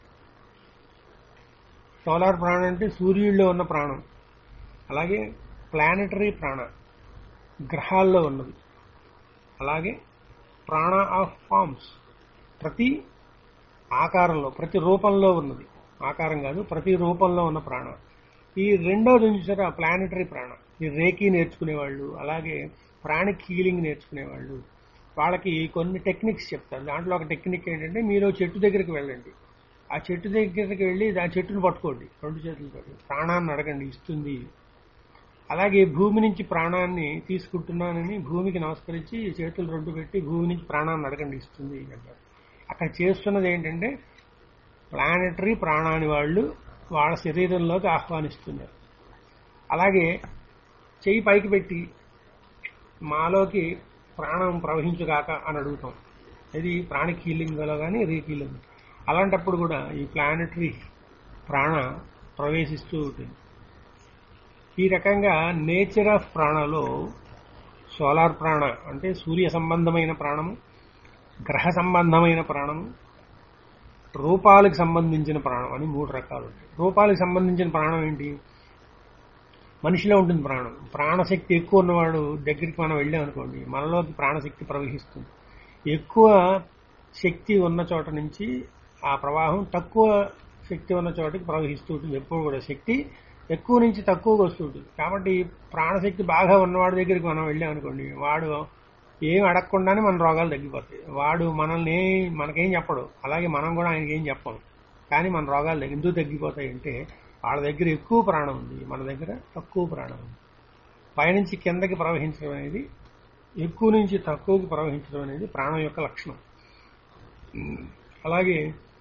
సోలార్ ప్రాణ అంటే సూర్యుడిలో ఉన్న ప్రాణం అలాగే ప్లానటరీ ప్రాణ గ్రహాల్లో ఉన్నది అలాగే ప్రాణ ఆఫ్ ఫార్మ్స్ ప్రతి ఆకారంలో ప్రతి రూపంలో ఉన్నది ఆకారం కాదు ప్రతి రూపంలో ఉన్న ప్రాణ ఈ రెండోది చూసారా ప్లానటరీ ప్రాణ ఈ రేకి నేర్చుకునేవాళ్ళు అలాగే ప్రాణిక్ హీలింగ్ నేర్చుకునేవాళ్ళు వాళ్ళకి కొన్ని టెక్నిక్స్ చెప్తారు దాంట్లో ఒక టెక్నిక్ ఏంటంటే మీరు చెట్టు దగ్గరికి వెళ్ళండి ఆ చెట్టు దగ్గరికి వెళ్ళి ఆ చెట్టును పట్టుకోండి రెండు చేతులతో ప్రాణాన్ని అడగండి ఇస్తుంది అలాగే భూమి నుంచి ప్రాణాన్ని తీసుకుంటున్నానని భూమికి నమస్కరించి చేతులు రెండు పెట్టి భూమి నుంచి ప్రాణాన్ని అడగండి ఇస్తుంది అంటారు అక్కడ చేస్తున్నది ఏంటంటే ప్లానటరీ ప్రాణాన్ని వాళ్ళు వాళ్ళ శరీరంలోకి ఆహ్వానిస్తున్నారు అలాగే చెయ్యి పైకి పెట్టి మాలోకి ప్రాణం ప్రవహించుగాక అని అడుగుతాం ఇది ప్రాణిక్ హీలింగ్లో కానీ రీహీలింగ్ అలాంటప్పుడు కూడా ఈ ప్లానటరీ ప్రాణ ప్రవేశిస్తూ ఉంటుంది ఈ రకంగా నేచర్ ఆఫ్ ప్రాణలో సోలార్ ప్రాణ అంటే సూర్య సంబంధమైన ప్రాణము గ్రహ సంబంధమైన ప్రాణము రూపాలకు సంబంధించిన ప్రాణం అని మూడు రకాలు ఉంటాయి రూపాలకు సంబంధించిన ప్రాణం ఏంటి మనిషిలో ఉంటుంది ప్రాణం ప్రాణశక్తి ఎక్కువ ఉన్నవాడు దగ్గరికి మనం వెళ్ళామనుకోండి మనలోకి ప్రాణశక్తి ప్రవహిస్తుంది ఎక్కువ శక్తి ఉన్న చోట నుంచి ఆ ప్రవాహం తక్కువ శక్తి ఉన్న చోటకి ప్రవహిస్తూ ఉంటుంది ఎప్పుడు కూడా శక్తి ఎక్కువ నుంచి తక్కువగా వస్తూ ఉంటుంది కాబట్టి ప్రాణశక్తి బాగా ఉన్నవాడి దగ్గరికి మనం వెళ్ళామనుకోండి వాడు ఏం అడగకుండానే మన రోగాలు తగ్గిపోతాయి వాడు మనల్ని ఏ- మనకేం చెప్పడు అలాగే మనం కూడా ఆయనకి ఏం చెప్పం కానీ మన రోగాలు తగ్గి- ఎందుకు తగ్గిపోతాయి అంటే వాళ్ళ దగ్గర ఎక్కువ ప్రాణం ఉంది మన దగ్గర తక్కువ ప్రాణం ఉంది పైనుంచి కిందకి ప్రవహించడం అనేది ఎక్కువ నుంచి తక్కువకి ప్రవహించడం అనేది ప్రాణం యొక్క లక్షణం ఉమ్, అలాగే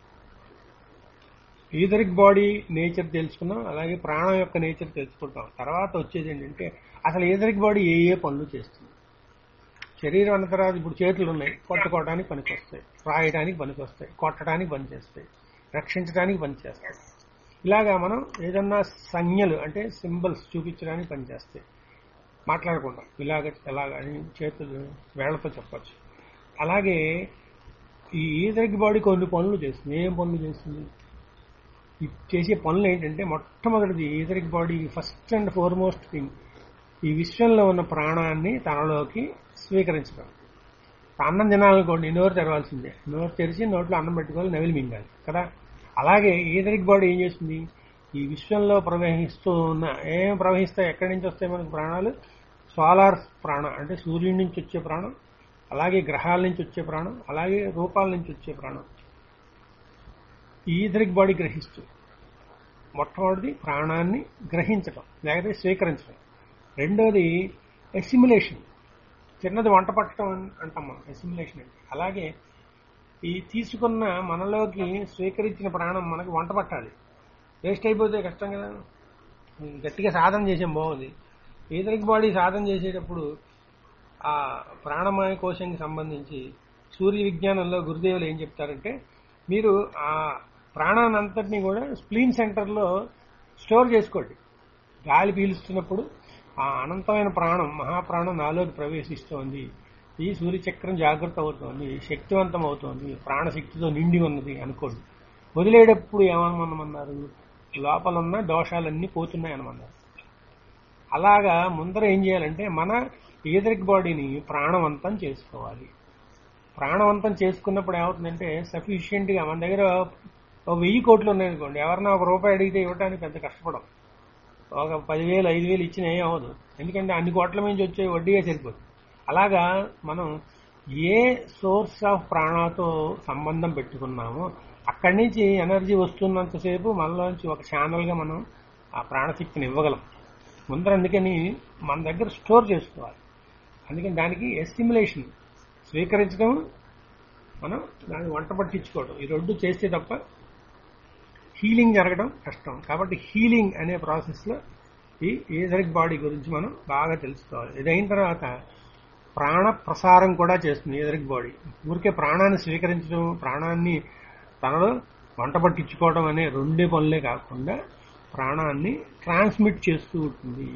ఈథరిక్ బాడీ నేచర్ తెలుసుకున్నాం అలాగే ప్రాణం యొక్క నేచర్ తెలుసుకుంటాం తర్వాత వచ్చేది ఏంటంటే అసలు ఈథరిక్ బాడీ ఏ ఏ పనులు చేస్తుంది శరీరం అన్న తర్వాత ఇప్పుడు చేతులు ఉన్నాయి కొట్టుకోవడానికి పనికొస్తాయి రాయడానికి పనికొస్తాయి కొట్టడానికి పనిచేస్తాయి రక్షించడానికి పనిచేస్తాయి ఇలాగా మనం ఏదన్నా సంజ్ఞలు అంటే సింబల్స్ చూపించడానికి పనిచేస్తాయి మాట్లాడకుండా ఇలాగ ఎలాగ అని చేతులు వేళ్లతో చెప్పచ్చు అలాగే ఈ ఈదరికి బాడీ కొన్ని పనులు చేస్తుంది ఏం పనులు చేస్తుంది ఈ చేసే పనులు ఏంటంటే మొట్టమొదటిది ఈదరికి body first and foremost thing ఈ విశ్వంలో ఉన్న ప్రాణాన్ని తనలోకి స్వీకరించడం అన్నం తినాలనుకోండి నోరు తెరవాల్సిందే నోరు తెరిచి నోట్లో అన్నం పెట్టుకోవాలి నవిలి మింగాలి కదా అలాగే ఈదరిక్ బాడీ ఏం చేస్తుంది ఈ విశ్వంలో ప్రవహిస్తూ ఉన్న ఏం ప్రవహిస్తాయి ఎక్కడి నుంచి వస్తాయి మనకు ప్రాణాలు సోలార్ ప్రాణ అంటే సూర్యుడి నుంచి వచ్చే ప్రాణం అలాగే గ్రహాల నుంచి వచ్చే ప్రాణం అలాగే రూపాల నుంచి వచ్చే ప్రాణం ఈ ఈథరిక్ బాడీ గ్రహిస్తూ మొట్టమొదటిది ప్రాణాన్ని గ్రహించడం లేకపోతే స్వీకరించడం రెండోది ఎసిమ్యులేషన్ చిన్నది వంట పట్టడం అని అంటాం మనం ఎసిమ్యులేషన్ అంటే అలాగే ఈ తీసుకున్న మనలోకి స్వీకరించిన ప్రాణం మనకు వంట పట్టాలి వేస్ట్ అయిపోతే కష్టం కదా గట్టిగా సాధన చేసాం బాగుంది ఈతరికి బాడీ సాధన చేసేటప్పుడు ఆ ప్రాణమయ కోశంకి సంబంధించి సూర్య విజ్ఞానంలో గురుదేవులు ఏం చెప్తారంటే మీరు ఆ ప్రాణానంతటినీ కూడా స్ప్లీన్ సెంటర్లో స్టోర్ చేసుకోండి గాలి పీలుస్తున్నప్పుడు ఆ అనంతమైన ప్రాణం మహాప్రాణం నాలోకి ప్రవేశిస్తోంది ఈ సూర్యచక్రం జాగ్రత్త అవుతోంది శక్తివంతం అవుతోంది ప్రాణశక్తితో నిండి ఉన్నది అనుకోండి వదిలేటప్పుడు ఏమనమన్నారు లోపల ఉన్న దోషాలన్నీ పోతున్నాయి అనమన్నారు అలాగా ముందర ఏం చేయాలంటే మన ఈదరిక్ బాడీని ప్రాణవంతం చేసుకోవాలి ప్రాణవంతం చేసుకున్నప్పుడు ఏమవుతుందంటే సఫిషియెంట్ గా మన దగ్గర ఒక వెయ్యి కోట్లు ఉన్నాయనుకోండి ఎవరన్నా ఒక రూపాయి అడిగితే ఇవ్వడానికి పెద్ద కష్టపడం ఒక పదివేలు ఐదు వేలు ఇచ్చినా ఏం అవ్వదు ఎందుకంటే అన్ని కోట్ల నుంచి వచ్చే వడ్డీగా సరిపోదు అలాగా మనం ఏ సోర్స్ ఆఫ్ ప్రాణాతో సంబంధం పెట్టుకున్నామో అక్కడి నుంచి ఎనర్జీ వస్తున్నంతసేపు మనలోంచి ఒక ఛానల్గా మనం ఆ ప్రాణశక్తిని ఇవ్వగలం ముందర అందుకని మన దగ్గర స్టోర్ చేసుకోవాలి అందుకని దానికి ఎస్టిమ్యులేషన్ స్వీకరించడం మనం దాన్ని వంట పట్టించుకోవడం ఈ రెండు చేస్తే తప్ప హీలింగ్ జరగడం కష్టం కాబట్టి హీలింగ్ అనే ప్రాసెస్లో ఈ ఏజరిక్ బాడీ గురించి మనం బాగా తెలుసుకోవాలి ఇది అయిన తర్వాత ప్రాణ ప్రసారం కూడా చేస్తుంది ఏజరిక్ బాడీ ఊరికే ప్రాణాన్ని స్వీకరించడం ప్రాణాన్ని తనలో వంట పట్టించుకోవడం అనే రెండే పనులే కాకుండా ప్రాణాన్ని ట్రాన్స్మిట్ చేస్తూ ఉంటుంది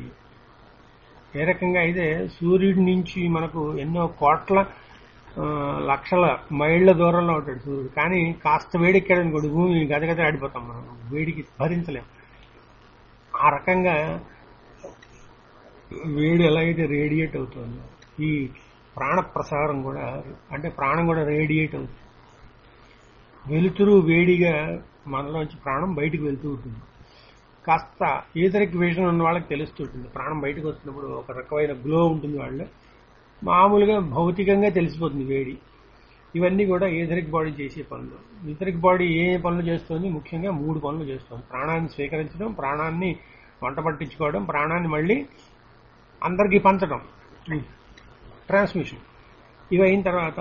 ఏ రకంగా అయితే సూర్యుడి నుంచి మనకు ఎన్నో కోట్ల ఆ, లక్షల మైళ్ళ దూరంలో ఉంటాడు సూర్యుడు కానీ కాస్త వేడెక్కాడు అనుకోండి భూమి గదగద ఆడిపోతాం మనం వేడికి భరించలేం ఆ రకంగా వేడి ఎలా అయితే రేడియేట్ అవుతుందో ఈ ప్రాణ ప్రసారం కూడా అంటే ప్రాణం కూడా రేడియేట్ అవుతుంది వెలుతురు వేడిగా మనలోంచి ప్రాణం బయటికి వెళ్తూ ఉంటుంది కాస్త ఈతరికి విజన్ ఉన్న వాళ్ళకి తెలుస్తుంటుంది ప్రాణం బయటకు వస్తున్నప్పుడు ఒక రకమైన గ్లో ఉంటుంది వాళ్ళు మామూలుగా భౌతికంగా తెలిసిపోతుంది వేడి ఇవన్నీ కూడా ఈథరిక్ బాడీ చేసే పనులు ఈథరిక్ బాడీ ఏ ఏ పనులు చేస్తుంది ముఖ్యంగా మూడు పనులు చేస్తుంది ప్రాణాన్ని స్వీకరించడం ప్రాణాన్ని వంట పట్టించుకోవడం ప్రాణాన్ని మళ్ళీ అందరికీ పంచడం ట్రాన్స్మిషన్ ఇవి అయిన తర్వాత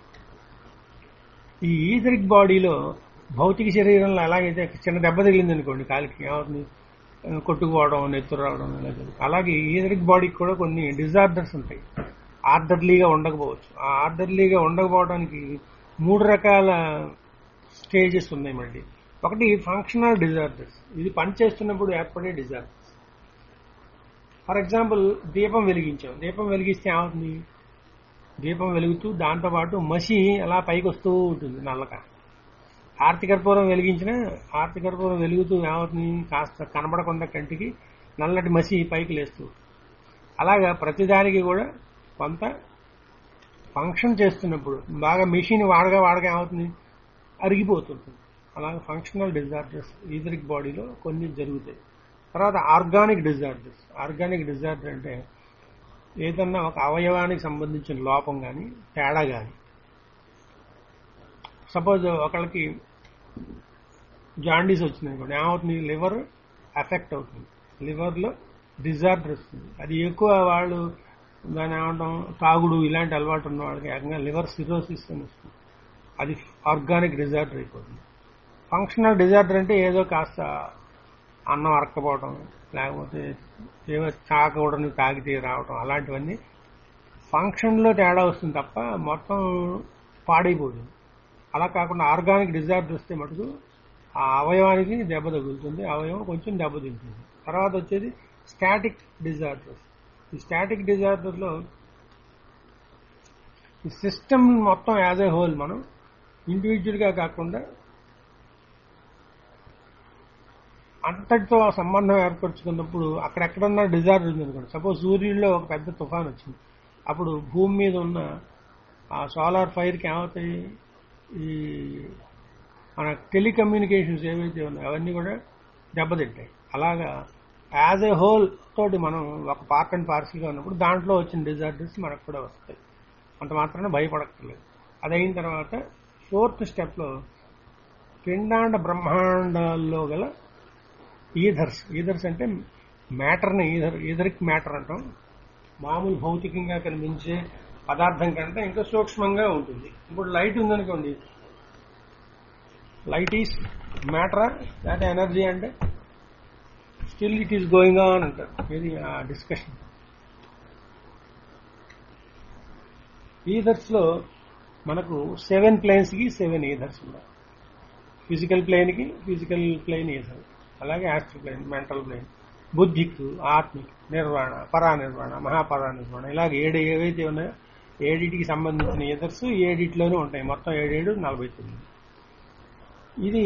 ఈ ఈథరిక్ బాడీలో భౌతిక శరీరంలో ఎలాగైతే చిన్న దెబ్బ తగిలింది అనుకోండి కాలికి ఏమవుతుంది ఆ, కొట్టుకుపోవడం నెత్తురు రావడం ఇలా జరుగుతుంది. అలాగే ఈథరిక్ బాడీకి కూడా కొన్ని డిజార్డర్స్ ఉంటాయి ఆర్డర్లీగా ఉండకపోవచ్చు ఆ ఆర్డర్లీగా ఉండకపోవడానికి మూడు రకాల స్టేజెస్ ఉన్నాయి మళ్ళీ ఒకటి ఫంక్షనల్ డిజార్డర్స్ ఇది పనిచేస్తున్నప్పుడు ఏర్పడే డిజార్డర్స్ ఫర్ ఎగ్జాంపుల్ దీపం వెలిగించాం దీపం వెలిగిస్తే ఏమవుతుంది దీపం వెలుగుతూ దాంతోపాటు మసి అలా పైకి వస్తూ ఉంటుంది నల్లగా ఆర్తి కర్పూరం వెలిగించిన ఆర్తి కర్పూరం వెలుగుతూ ఏమవుతుంది కాస్త కనబడకుండా కంటికి నల్లటి మసి పైకి లేస్తూ అలాగా ప్రతిదానికి కూడా కొంత ఫంక్షన్ చేస్తున్నప్పుడు బాగా మెషిన్ వాడగా వాడగా ఏమవుతుంది అరిగిపోతుంటుంది అలాగే ఫంక్షనల్ డిజార్డర్స్ ఈథరిక్ బాడీలో కొన్ని జరుగుతాయి తర్వాత ఆర్గానిక్ డిజార్డర్స్ ఆర్గానిక్ డిజార్డర్ అంటే ఏదన్నా ఒక అవయవానికి సంబంధించిన లోపం కానీ తేడా కానీ సపోజ్ ఒకళ్ళకి జాండీస్ వచ్చింది అనుకోండి ఏమవుతుంది లివర్ ఎఫెక్ట్ అవుతుంది లివర్లో డిజార్డర్ వస్తుంది అది ఎక్కువ వాళ్ళు దాని ఏమంటాం తాగుడు ఇలాంటి అలవాటు ఉన్న వాళ్ళకి ఏకంగా లివర్ సిరోసిస్ అని వస్తుంది అది ఆర్గానిక్ డిజార్డర్ అయిపోతుంది ఫంక్షనల్ డిజార్డర్ అంటే ఏదో కాస్త అన్నం అరక్కపోవడం లేకపోతే ఏవో తాగకూడని తాగితే రావడం అలాంటివన్నీ ఫంక్షన్లో తేడా వస్తుంది తప్ప మొత్తం పాడైపోతుంది అలా కాకుండా ఆర్గానిక్ డిజార్డర్ వస్తే మటుకు ఆ అవయవానికి దెబ్బ తగులుతుంది అవయవం కొంచెం దెబ్బతింటుంది తర్వాత వచ్చేది స్టాటిక్ డిజార్డర్స్ ఈ స్టాటిక్ డిజార్డర్లో ఈ సిస్టమ్ మొత్తం యాజ్ ఏ హోల్ మనం ఇండివిజువల్గా కాకుండా అంతటితో సంబంధం ఏర్పరచుకున్నప్పుడు అక్కడెక్కడన్నా డిజార్డర్ ఉంది అనుకోండి సపోజ్ సూర్యుడిలో ఒక పెద్ద తుఫాన్ వచ్చింది అప్పుడు భూమి మీద ఉన్న ఆ సోలార్ ఫైర్కి ఏమవుతాయి ఈ మన టెలికమ్యూనికేషన్స్ ఏవైతే ఉన్నాయో అవన్నీ కూడా దెబ్బతింటాయి అలాగా యాజ్ ఏ హోల్ తోటి మనం ఒక పార్ట్ అండ్ పార్సల్గా ఉన్నప్పుడు దాంట్లో వచ్చిన డిజార్డర్స్ మనకు కూడా వస్తాయి అంత మాత్రాన భయపడక్కర్లేదు అదైన తర్వాత ఫోర్త్ స్టెప్లో పిండాండ బ్రహ్మాండాల్లో గల ఈథర్స్ ఈథర్స్ అంటే మ్యాటర్ని ఈథర్ ఈథరిక్ మ్యాటర్ అంటాం మామూలు భౌతికంగా కనిపించే పదార్థం కంటే ఇంకా సూక్ష్మంగా ఉంటుంది ఇప్పుడు లైట్ ఉందనుకోండి లైట్ ఈస్ మ్యాటరా లేకపోతే ఎనర్జీ అంటే still it is going on అంటారు ఇది ఆ డిస్కషన్ ఈథర్స్ లో మనకు సెవెన్ ప్లేన్స్ కి సెవెన్ ఈథర్స్ ఉన్నాయి ఫిజికల్ ప్లేన్ కి ఫిజికల్ ప్లేన్ ఈథర్ అలాగే astral plane mental plane buddhic atmic నిర్వాణ పరానిర్వాణ మహాపరానిర్వాణ ఇలాగ ఏడు ఏవైతే ఉన్నాయో ఏడిటికి సంబంధించిన ఈథర్స్ ఏడిట్లోనే ఉంటాయి మొత్తం ఏడేడు నలభై తొమ్మిది ఇది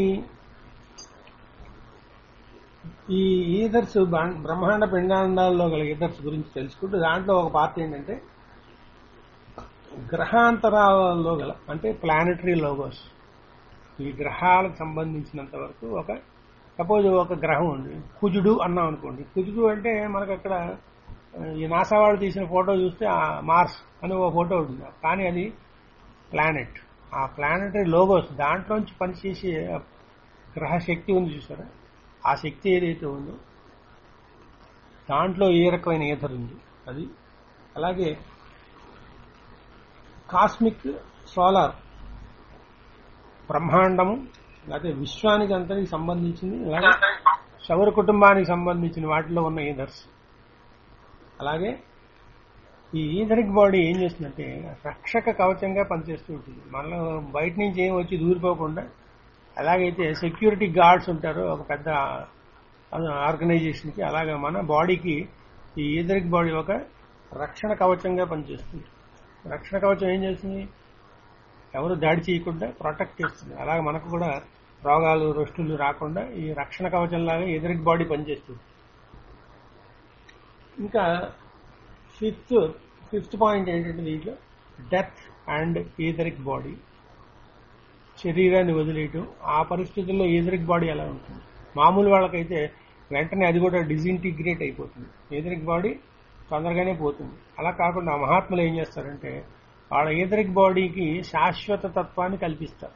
ఈ ఈథర్స్ బ్రహ్మాండ పిండాండాల్లో గల ఈథర్స్ గురించి తెలుసుకుంటూ దాంట్లో ఒక పార్ట్ ఏంటంటే గ్రహాంతరాలలో గల అంటే ప్లానటరీ లోగోస్ ఈ గ్రహాలకు సంబంధించినంత వరకు ఒక సపోజ్ ఒక గ్రహం ఉంది కుజుడు అన్నాం అనుకోండి కుజుడు అంటే మనకు అక్కడ ఈ నాసా వాళ్ళు తీసిన ఫోటో చూస్తే ఆ మార్స్ అని ఒక ఫోటో ఉంటుంది కానీ అది ప్లానెట్ ఆ ప్లానటరీ లోగోస్ దాంట్లోంచి పనిచేసే గ్రహ శక్తి ఉంది చూసారా ఆ శక్తి ఏదైతే ఉందో దాంట్లో ఏ రకమైన ఈథర్ ఉంది అది అలాగే కాస్మిక్ సోలార్ బ్రహ్మాండము లేకపోతే విశ్వానికి అంతటికి సంబంధించింది అలాగే శౌర కుటుంబానికి సంబంధించిన వాటిలో ఉన్న ఈథర్స్ అలాగే ఈ ఈథరిక్ బాడీ ఏం చేస్తుందంటే రక్షక కవచంగా పనిచేస్తూ ఉంటుంది మనలో బయట నుంచి ఏం వచ్చి దూరిపోకుండా ఎలాగైతే సెక్యూరిటీ గార్డ్స్ ఉంటారో ఒక పెద్ద ఆర్గనైజేషన్కి అలాగే మన బాడీకి ఈ ఈథరిక్ బాడీ ఒక రక్షణ కవచంగా పనిచేస్తుంది రక్షణ కవచం ఏం చేస్తుంది ఎవరు దాడి చేయకుండా ప్రొటెక్ట్ చేస్తుంది అలాగే మనకు కూడా రోగాలు రొస్టులు రాకుండా ఈ రక్షణ కవచంలాగా ఎదురికి బాడీ పనిచేస్తుంది ఇంకా ఫిఫ్త్ ఫిఫ్త్ పాయింట్ ఏంటంటే దీంట్లో డెత్ అండ్ ఈథరిక్ బాడీ శరీరాన్ని వదిలేయటం ఆ పరిస్థితుల్లో ఈథరిక్ బాడీ ఎలా ఉంటుంది మామూలు వాళ్ళకైతే వెంటనే అది కూడా డిజింటిగ్రేట్ అయిపోతుంది ఈథరిక్ బాడీ తొందరగానే పోతుంది అలా కాకుండా మహాత్ములు ఏం చేస్తారంటే వాళ్ళ ఈథరిక్ బాడీకి శాశ్వత తత్వాన్ని కల్పిస్తారు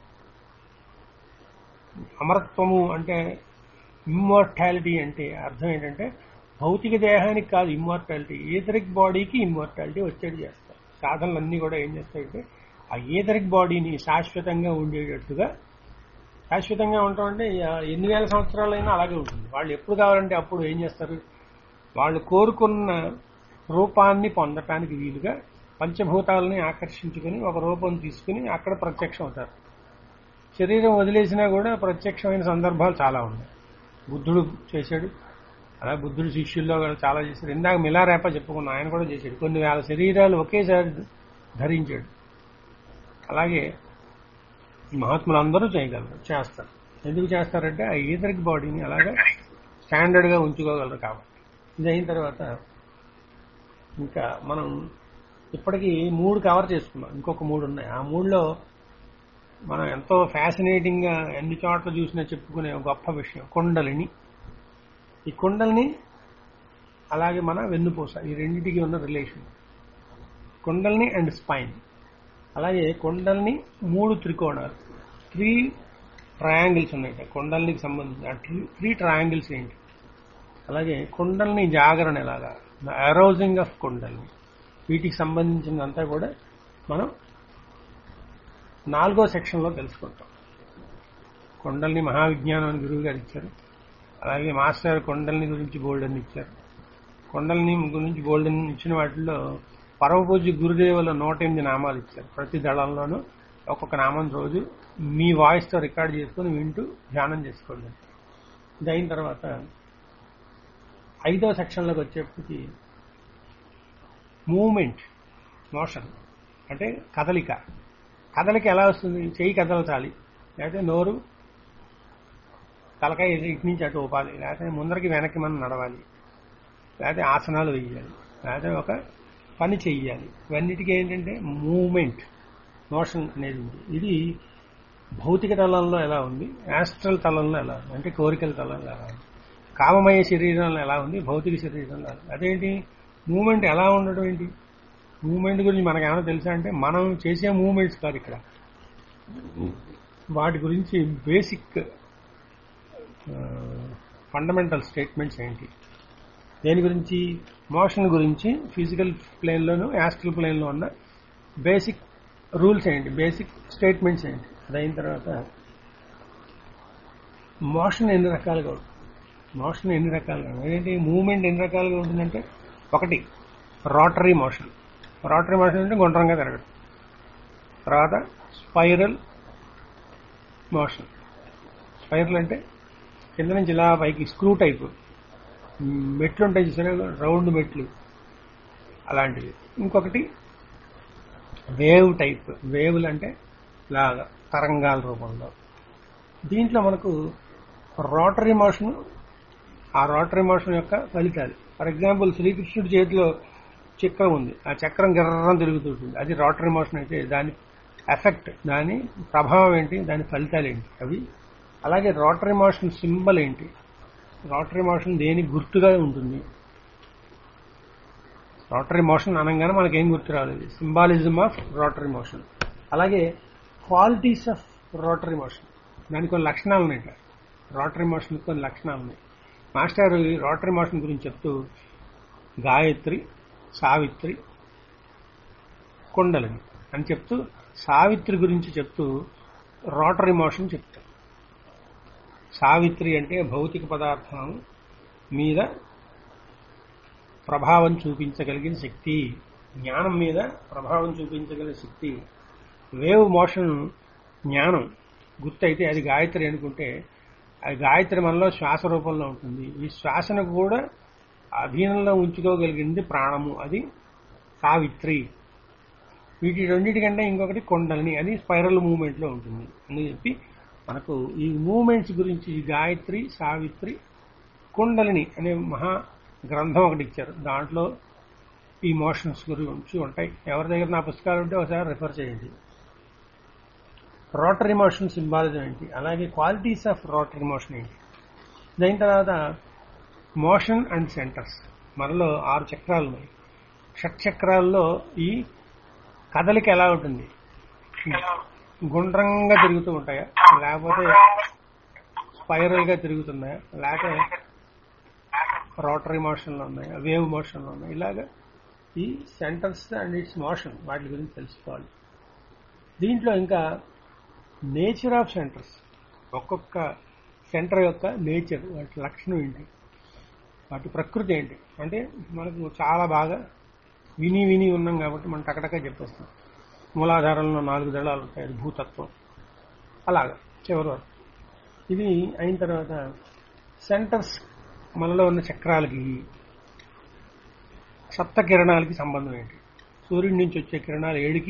అమరత్వము అంటే ఇమ్మోర్టాలిటీ అంటే అర్థం ఏంటంటే భౌతిక దేహానికి కాదు ఇమ్మోర్టాలిటీ ఈథరిక్ బాడీకి ఇమ్మోర్టాలిటీ వచ్చేది చేస్తారు సాధనలన్నీ కూడా ఏం చేస్తాయంటే ఆ ఈథరిక్ బాడీని శాశ్వతంగా ఉండేటట్టుగా శాశ్వతంగా ఉండటం అంటే ఎన్ని వేల సంవత్సరాలైనా అలాగే ఉంటుంది వాళ్ళు ఎప్పుడు కావాలంటే అప్పుడు ఏం చేస్తారు వాళ్ళు కోరుకున్న రూపాన్ని పొందటానికి వీలుగా పంచభూతాలని ఆకర్షించుకుని ఒక రూపం తీసుకుని అక్కడ ప్రత్యక్షం అవుతారు శరీరం వదిలేసినా కూడా ప్రత్యక్షమైన సందర్భాలు చాలా ఉన్నాయి బుద్ధుడు చేశాడు అలా బుద్ధుడు శిష్యుల్లో కూడా చాలా చేశాడు ఇందాక మిలారేప చెప్పుకున్నాం ఆయన కూడా చేశాడు కొన్ని వేల శరీరాలు ఒకేసారి ధరించాడు అలాగే మహాత్ములు అందరూ చేయగలరు చేస్తారు ఎందుకు చేస్తారంటే ఆ ఈదరిక్ బాడీని అలాగా స్టాండర్డ్ గా ఉంచుకోగలరు కాబట్టి ఇది అయిన తర్వాత ఇంకా మనం ఇప్పటికి మూడు కవర్ చేసుకున్నాం ఇంకొక మూడు ఉన్నాయి ఆ మూడులో మనం ఎంతో ఫ్యాసినేటింగ్ గా ఎన్ని చోట్ల చూసినా చెప్పుకునే ఒక గొప్ప విషయం కొండలిని ఈ కొండల్ని అలాగే మన వెన్నుపూస ఈ రెండింటికి ఉన్న రిలేషన్ కొండల్ని అండ్ స్పైన్ అలాగే కొండల్ని మూడు త్రికోణాలు త్రీ ట్రయాంగిల్స్ ఉన్నాయి కొండల్నికి సంబంధించిన త్రీ ట్రయాంగిల్స్ ఏంటి అలాగే కొండల్ని జాగరణ ఎలాగా అరౌజింగ్ ఆఫ్ కొండల్ని వీటికి సంబంధించినంతా కూడా మనం నాలుగో సెక్షన్లో తెలుసుకుంటాం కొండల్ని మహావిజ్ఞానం అని గురువు గారు ఇచ్చారు అలాగే మాస్టర్ కొండల్ని గురించి బోల్డన్ ఇచ్చారు కొండల్ని గురించి బోల్డన్ ఇచ్చిన వాటిల్లో పరమపూజ్య గురుదేవుల నూట ఎనిమిది నామాలు ఇచ్చారు ప్రతి దళంలోనూ ఒక్కొక్క నామం రోజు మీ వాయిస్తో రికార్డ్ చేసుకుని వింటూ ధ్యానం చేసుకోండి ఇది అయిన తర్వాత ఐదో సెక్షన్లోకి వచ్చేప్పటికి మూమెంట్ మోషన్ అంటే కదలిక కదలిక ఎలా వస్తుంది చెయ్యి కదలచాలి లేకపోతే నోరు తలకాయ ఇటు నుంచి అటు ఊపాలి లేకపోతే ముందరికి వెనక్కి మనం నడవాలి లేకపోతే ఆసనాలు వేయాలి లేకపోతే ఒక పని చెయ్యాలి ఇవన్నిటికీ ఏంటంటే మూమెంట్ మోషన్ అనేది ఉంది ఇది భౌతిక తలంలో ఎలా ఉంది యాస్ట్రల్ తలంలో ఎలా ఉంది అంటే కోరికల తలంలో ఎలా ఉంది కామమయ శరీరంలో ఎలా ఉంది భౌతిక శరీరంలో ఎలా ఉంది. అదేంటి మూమెంట్ ఎలా ఉండడం ఏంటి మూమెంట్ గురించి మనకు ఏమైనా తెలుసా అంటే మనం చేసే మూమెంట్స్ కాదు ఇక్కడ వాటి గురించి బేసిక్ ఫండమెంటల్ స్టేట్మెంట్స్ ఏంటి దేని గురించి మోషన్ గురించి ఫిజికల్ ప్లేన్లోను యాస్ట్రల్ ప్లేన్లో ఉన్న బేసిక్ రూల్స్ ఏంటి బేసిక్ స్టేట్మెంట్స్ ఏంటి అది అయిన తర్వాత మోషన్ ఎన్ని రకాలుగా ఉంటుంది మోషన్ ఎన్ని రకాలుగా ఉంటుంది ఏంటి మూమెంట్ ఎన్ని రకాలుగా ఉంటుందంటే ఒకటి రోటరీ మోషన్ రోటరీ మోషన్ అంటే గుండ్రంగా తిరగడం తర్వాత స్పైరల్ మోషన్ స్పైరల్ అంటే కింద నుంచి ఇలా పైకి స్క్రూ టైప్ మెట్లు ఉంటాయి చూసారా రౌండ్ మెట్లు అలాంటివి ఇంకొకటి వేవ్ టైప్ వేవులు అంటే లాగా తరంగాల రూపంలో దీంట్లో మనకు రోటరీ మోషన్ ఆ రోటరీ మోషన్ యొక్క ఫలితాలు ఫర్ ఎగ్జాంపుల్ శ్రీకృష్ణుడి చేతిలో చక్రం ఉంది ఆ చక్రం గిర్రం తిరుగుతుంటుంది అది రోటరీ మోషన్ అయితే దాని ఎఫెక్ట్ దాని ప్రభావం ఏంటి దాని ఫలితాలు ఏంటి అవి అలాగే రోటరీ మోషన్ సింబల్ ఏంటి రోటరీ మోషన్ దేని గుర్తుగా ఉంటుంది రోటరీ మోషన్ అనగానే మనకేం గుర్తు రాలేదు సింబాలిజం ఆఫ్ రోటరీ మోషన్ అలాగే క్వాలిటీస్ ఆఫ్ రోటరీ మోషన్ దానికి కొన్ని లక్షణాలు ఉన్నాయి రోటరీ మోషన్ కొన్ని లక్షణాలు ఉన్నాయి మాస్టర్ ఈ రోటరీ మోషన్ గురించి చెప్తూ గాయత్రి సావిత్రి కుండలిని అని చెప్తూ సావిత్రి గురించి చెప్తూ రోటరీ మోషన్ చెప్తారు సావిత్రి అంటే భౌతిక పదార్థం మీద ప్రభావం చూపించగలిగిన శక్తి జ్ఞానం మీద ప్రభావం చూపించగలిగిన శక్తి వేవ్ మోషన్ జ్ఞానం గుర్తయితే అది గాయత్రి అనుకుంటే అది గాయత్రి మనలో శ్వాస రూపంలో ఉంటుంది ఈ శ్వాసను కూడా అధీనంలో ఉంచుకోగలిగింది ప్రాణము అది సావిత్రి వీటి రెండింటికంటే ఇంకొకటి కొండలని అది స్పైరల్ మూవ్మెంట్ లో ఉంటుంది అని చెప్పి మనకు ఈ మూమెంట్స్ గురించి ఈ గాయత్రి సావిత్రి కుండలిని అనే మహా గ్రంథం ఒకటి ఇచ్చారు దాంట్లో ఈ మోషన్స్ గురించి ఉంటాయి ఎవరి దగ్గర నా పుస్తకాలు ఉంటే ఒకసారి రిఫర్ చేయండి రోటరీ మోషన్ సింబాలిజం ఏంటి అలాగే క్వాలిటీస్ ఆఫ్ రోటరీ మోషన్ ఏంటి దాని తర్వాత మోషన్ అండ్ సెంటర్స్ మనలో ఆరు చక్రాలు ఉన్నాయి షట్ చక్రాల్లో ఈ కదలిక ఎలా ఉంటుంది గుండ్రంగా తిరుగుతూ ఉంటాయా లేకపోతే స్పైరల్ గా తిరుగుతున్నాయా లేకపోతే రోటరీ మోషన్లో ఉన్నాయా వేవ్ మోషన్లో ఉన్నాయి ఇలాగా ఈ సెంటర్స్ అండ్ ఇట్స్ మోషన్ వాటి గురించి తెలుసుకోవాలి దీంట్లో ఇంకా నేచర్ ఆఫ్ సెంటర్స్ ఒక్కొక్క సెంటర్ యొక్క నేచర్ వాటి లక్షణం ఏంటి వాటి ప్రకృతి ఏంటి అంటే మనకు చాలా బాగా విని విని ఉన్నాం కాబట్టి మనం టకటక చెప్పేస్తాం మూలాధారంలో నాలుగు దళాలు ఉంటాయి అది భూతత్వం అలాగా చివరి వరకు ఇది అయిన తర్వాత సెంటర్స్ మనలో ఉన్న చక్రాలకి సప్త కిరణాలకి సంబంధం ఏంటి సూర్యుడి నుంచి వచ్చే కిరణాలు ఏడుకి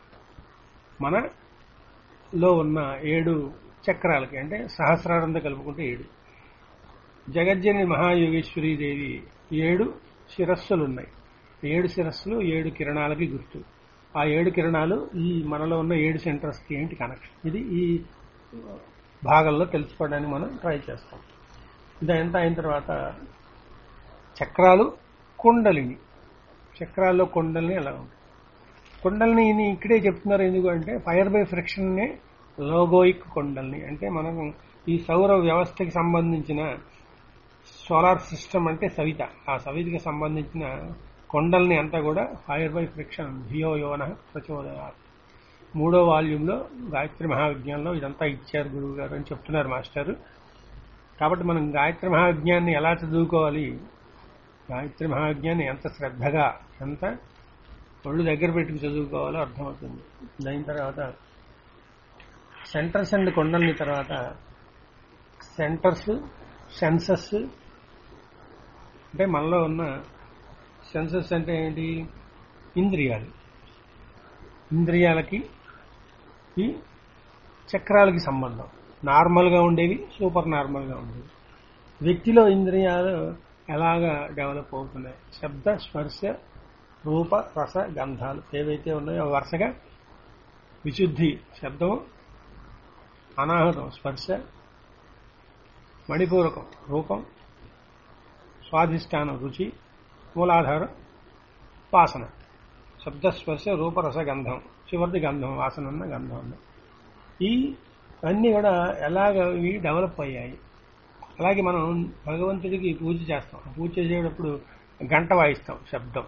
మనలో ఉన్న ఏడు చక్రాలకి అంటే సహస్రారంతో కలుపుకుంటే ఏడు జగజ్జని మహాయోగేశ్వరీ దేవి ఏడు శిరస్సులు ఉన్నాయి ఏడు శిరస్సులు ఏడు కిరణాలకి గుర్తు ఆ ఏడు కిరణాలు ఈ మనలో ఉన్న ఏడు సెంటర్స్కి ఏంటి కనెక్షన్ ఇది ఈ భాగంలో తెలుసుకోవడానికి మనం ట్రై చేస్తాం ఇదంతా అయిన తర్వాత చక్రాలు కుండలిని చక్రాల్లో కుండలిని ఎలా ఉంటుంది కుండలిని ఇక్కడే చెప్తున్నారు ఎందుకు అంటే ఫైర్ బై ఫ్రిక్షన్నే లోగోయిక్ కుండలిని అంటే మనం ఈ సౌర వ్యవస్థకి సంబంధించిన సోలార్ సిస్టమ్ అంటే సవిత ఆ సవితకి సంబంధించిన కొండల్ని అంతా కూడా ఫైర్ బై ఫ్రిక్షన్ ధియో యోన ప్రచోదయ మూడో వాల్యూమ్లో గాయత్రి మహావిజ్ఞానంలో ఇదంతా ఇచ్చారు గురువు గారు అని చెప్తున్నారు మాస్టర్ కాబట్టి మనం గాయత్రి మహావిజ్ఞాన్ని ఎలా చదువుకోవాలి గాయత్రి మహావిజ్ఞాన్ని ఎంత శ్రద్ధగా ఎంత ఒళ్ళు దగ్గర పెట్టుకు చదువుకోవాలో అర్థమవుతుంది దాని తర్వాత సెంటర్స్ అండ్ కొండల్ని తర్వాత సెంటర్స్ సెన్సస్ అంటే మనలో ఉన్న సెన్సస్ అంటే ఏంటి ఇంద్రియాలు ఇంద్రియాలకి ఈ చక్రాలకి సంబంధం నార్మల్గా ఉండేవి సూపర్ నార్మల్గా ఉండేవి వ్యక్తిలో ఇంద్రియాలు ఎలాగా డెవలప్ అవుతున్నాయి శబ్ద స్పర్శ రూప రస గంధాలు ఏవైతే ఉన్నాయో వరుసగా విశుద్ధి శబ్దం అనాహతం స్పర్శ మణిపూరకం రూపం స్వాధిష్టానం రుచి మూలాధారం వాసన శబ్దస్పర్శ రూపరస గంధం చివరిది గంధం వాసన ఉన్న గంధం ఉన్న ఈ అన్నీ కూడా ఎలాగ ఇవి డెవలప్ అయ్యాయి అలాగే మనం భగవంతుడికి పూజ చేస్తాం పూజ చేసేటప్పుడు గంట వాయిస్తాం శబ్దం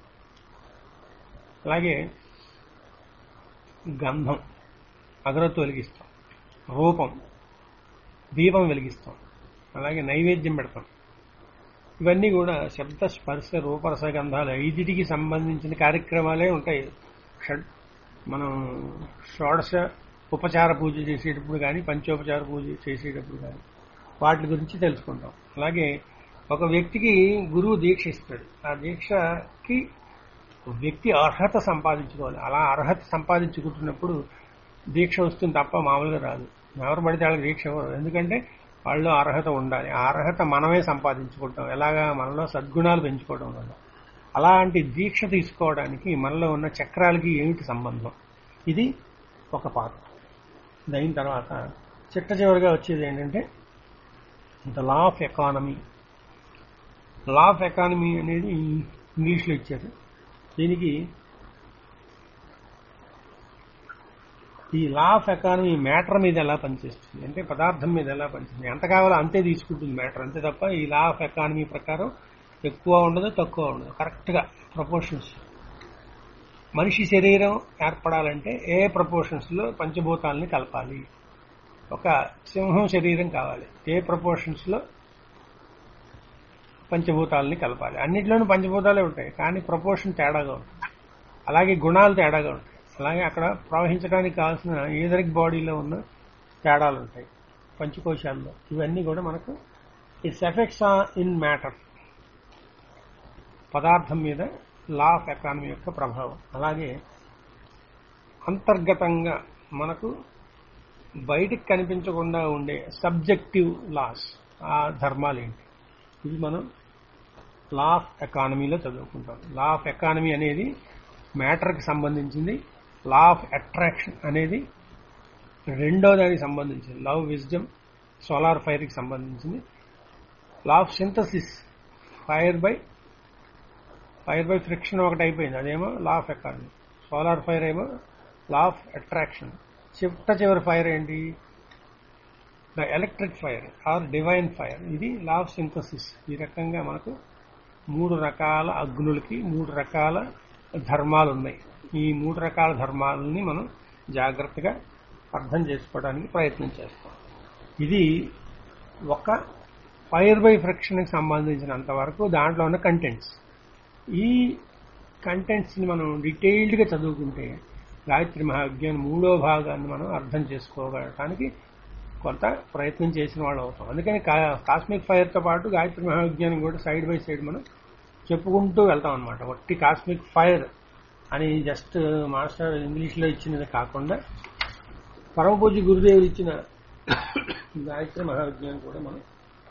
అలాగే గంధం అగరత్తు వెలిగిస్తాం రూపం దీపం వెలిగిస్తాం అలాగే నైవేద్యం పెడతాం ఇవన్నీ కూడా శబ్ద స్పర్శ రూపరస గంధాలు ఐదిటికి సంబంధించిన కార్యక్రమాలే ఉంటాయి షడ్ మనం షోడశ ఉపచార పూజ చేసేటప్పుడు కానీ పంచోపచార పూజ చేసేటప్పుడు కానీ వాటి గురించి తెలుసుకుంటాం అలాగే ఒక వ్యక్తికి గురువు దీక్ష ఇస్తాడు ఆ దీక్షకి వ్యక్తి అర్హత సంపాదించుకోవాలి అలా అర్హత సంపాదించుకుంటున్నప్పుడు దీక్ష వస్తుంది తప్ప మామూలుగా రాదు ఎవరు పడితే వాళ్ళకి దీక్ష ఇవ్వరు ఎందుకంటే వాళ్ళు అర్హత ఉండాలి ఆ అర్హత మనమే సంపాదించుకుంటాం ఎలాగా మనలో సద్గుణాలు పెంచుకోవడం వల్ల అలాంటి దీక్ష తీసుకోవడానికి మనలో ఉన్న చక్రాలకి ఏమిటి సంబంధం ఇది ఒక పాత్ర దాని తర్వాత చిట్ట చివరిగా వచ్చేది ఏంటంటే the law of economy law of economy అనేది ఇంగ్లీష్లో ఇచ్చారు దీనికి ఈ లా ఆఫ్ ఎకానమీ మ్యాటర్ మీద ఎలా పనిచేస్తుంది అంటే పదార్థం మీద ఎలా పనిచేస్తుంది ఎంత కావాలో అంతే తీసుకుంటుంది మ్యాటర్ అంతే తప్ప ఈ లా ఆఫ్ ఎకానమీ ప్రకారం ఎక్కువ ఉండదు తక్కువ ఉండదు కరెక్ట్గా ప్రపోర్షన్స్ మనిషి శరీరం ఏర్పడాలంటే ఏ ప్రపోర్షన్స్లో పంచభూతాలని కలపాలి ఒక సింహం శరీరం కావాలి ఏ ప్రపోర్షన్స్లో పంచభూతాలని కలపాలి అన్నింటిలోనూ పంచభూతాలే ఉంటాయి కానీ ప్రపోర్షన్ తేడాగా ఉంటుంది అలాగే గుణాలు తేడాగా ఉంటాయి అలాగే అక్కడ ప్రవహించడానికి కావాల్సిన ఏదరిక్ బాడీలో ఉన్న తేడాలు ఉంటాయి పంచకోశాల్లో ఇవన్నీ కూడా మనకు ఇట్స్ ఎఫెక్ట్స్ ఇన్ మ్యాటర్ పదార్థం మీద లా ఆఫ్ ఎకానమీ యొక్క ప్రభావం అలాగే అంతర్గతంగా మనకు బయటికి కనిపించకుండా ఉండే సబ్జెక్టివ్ లాస్ ఆ ధర్మాలు ఏంటి ఇది మనం లా ఆఫ్ ఎకానమీలో చదువుకుంటాం లా ఆఫ్ ఎకానమీ అనేది మ్యాటర్కి సంబంధించింది లా ఆఫ్ అట్రాక్షన్ అనేది రెండో దానికి సంబంధించింది లవ్ విజ్డమ్ సోలార్ ఫైర్కి సంబంధించింది law of synthesis fire by fire by friction ఒకటి అయిపోయింది అదేమో law of economy solar fire ఏమో లా ఆఫ్ అట్రాక్షన్ చిట్ట చివరి ఫైర్ ఏంటి the electric fire or divine fire ఇది లా ఆఫ్ సింథసిస్ ఈ రకంగా మనకు మూడు రకాల అగ్నులకి మూడు రకాల ధర్మాలు ఉన్నాయి ఈ మూడు రకాల ధర్మాలని మనం జాగ్రత్తగా అర్థం చేసుకోవడానికి ప్రయత్నం చేస్తాం ఇది ఒక ఫైర్ బై ఫ్రిక్షన్కి సంబంధించినంత వరకు దాంట్లో ఉన్న కంటెంట్స్ ఈ కంటెంట్స్ని మనం డీటెయిల్డ్గా చదువుకుంటే గాయత్రి మహాజ్ఞానం మూడో భాగాన్ని మనం అర్థం చేసుకోగలటానికి కొంత ప్రయత్నం చేసిన వాళ్ళు అవుతాం అందుకని కాస్మిక్ ఫైర్తో పాటు గాయత్రి మహావిజ్ఞానం కూడా సైడ్ బై సైడ్ మనం చెప్పుకుంటూ వెళ్తాం అనమాట ఒట్టి కాస్మిక్ ఫైర్ అని జస్ట్ మాస్టర్ ఇంగ్లీష్లో ఇచ్చినది కాకుండా పరమ పూజ్య గురుదేవులు ఇచ్చిన గాయత్రి మహావిజ్ఞానం కూడా మనం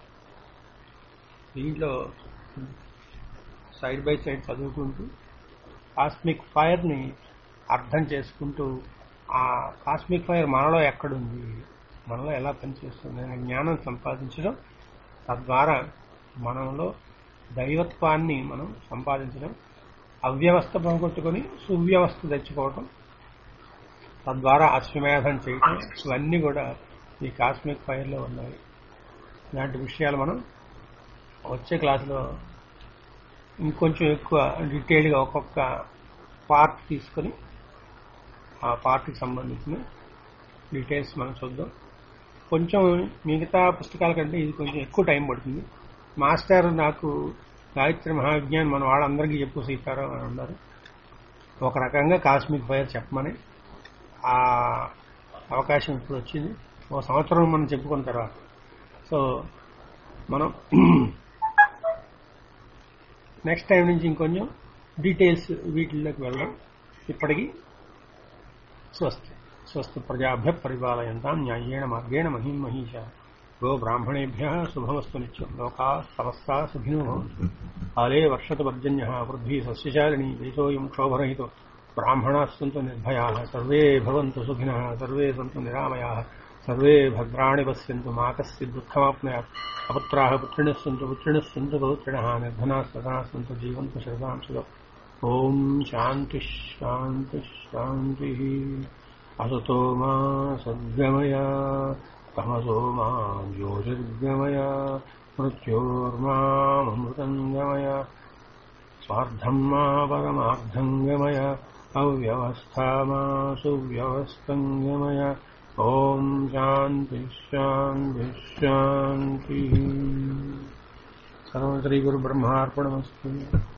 దీంట్లో సైడ్ బై సైడ్ చదువుకుంటూ కాస్మిక్ ఫైర్ని అర్థం చేసుకుంటూ ఆ కాస్మిక్ ఫైర్ మనలో ఎక్కడుంది మనలో ఎలా పనిచేస్తుంది అనే జ్ఞానం సంపాదించడం తద్వారా మనలో దైవత్వాన్ని మనం సంపాదించడం అవ్యవస్థ పోగొట్టుకొని సువ్యవస్థ తెచ్చుకోవటం తద్వారా అశ్వమేధం చేయటం ఇవన్నీ కూడా ఈ కాస్మిక్ ఫైర్లో ఉన్నాయి ఇలాంటి విషయాలు మనం వచ్చే క్లాసులో ఇంకొంచెం ఎక్కువ డీటెయిల్గా ఒక్కొక్క పార్ట్ తీసుకొని ఆ పార్ట్కి సంబంధించిన డీటెయిల్స్ మనం చూద్దాం కొంచెం మిగతా పుస్తకాల కంటే ఇది కొంచెం ఎక్కువ టైం పడుతుంది మాస్టర్ నాకు గాయత్రి మహావిజ్ఞాన్ మన వాళ్ళందరికీ చెప్పు సీతారాం అని అన్నారు ఒక రకంగా కాస్మిక్ ఫైర్ చెప్పమని ఆ అవకాశం ఇప్పుడు వచ్చింది ఒక సంవత్సరం మనం చెప్పుకున్న తర్వాత సో మనం నెక్స్ట్ టైం నుంచి ఇంకొంచెం డీటెయిల్స్ వీటిల్లోకి వెళ్దాం ఇప్పటికీ స్వస్తి స్వస్తి ప్రజాభ్య పరిపాలయంతాం న్యాయేణ మార్గేణ మహిం మహిష గో బ్రాహ్మణేభ్య శుభమస్తు నిత్యం లోకా సమస్తా సుఖినో భవంతు కాలే వర్షతు పర్జన్య పృథ్వీ సస్యశాలిని దేశోయం క్షోభరహితో బ్రాహ్మణాः सन्तु निर्भयाः सर्वे भवन्तु सुखिनः सर्वे सन्तु निरामयाः सर्वे भद्राणि पश्यन्तु मा कश्चित् दुःखमाप्नुयात् अपुत्राः पुत्रिणः सन्तु पुत्रिणः सन्तु पौत्रिणः निर्धनाः सदाः सन्तु जीवन्तु शरदां सुखम् ॐ शान्तिः शान्तिः शान्तिः असतो मा सद्गमय तमसो मा ज्योतिर्गमय मृत्योर्मामृतम् गमय स्वार्थम् मा परमार्थम् गमय अव्यवस्था मा सुव्यवस्थम् गमय ॐ शान्तिः शान्तिः शान्तिः सर्वं श्रीगुरुब्रह्मार्पणमस्तु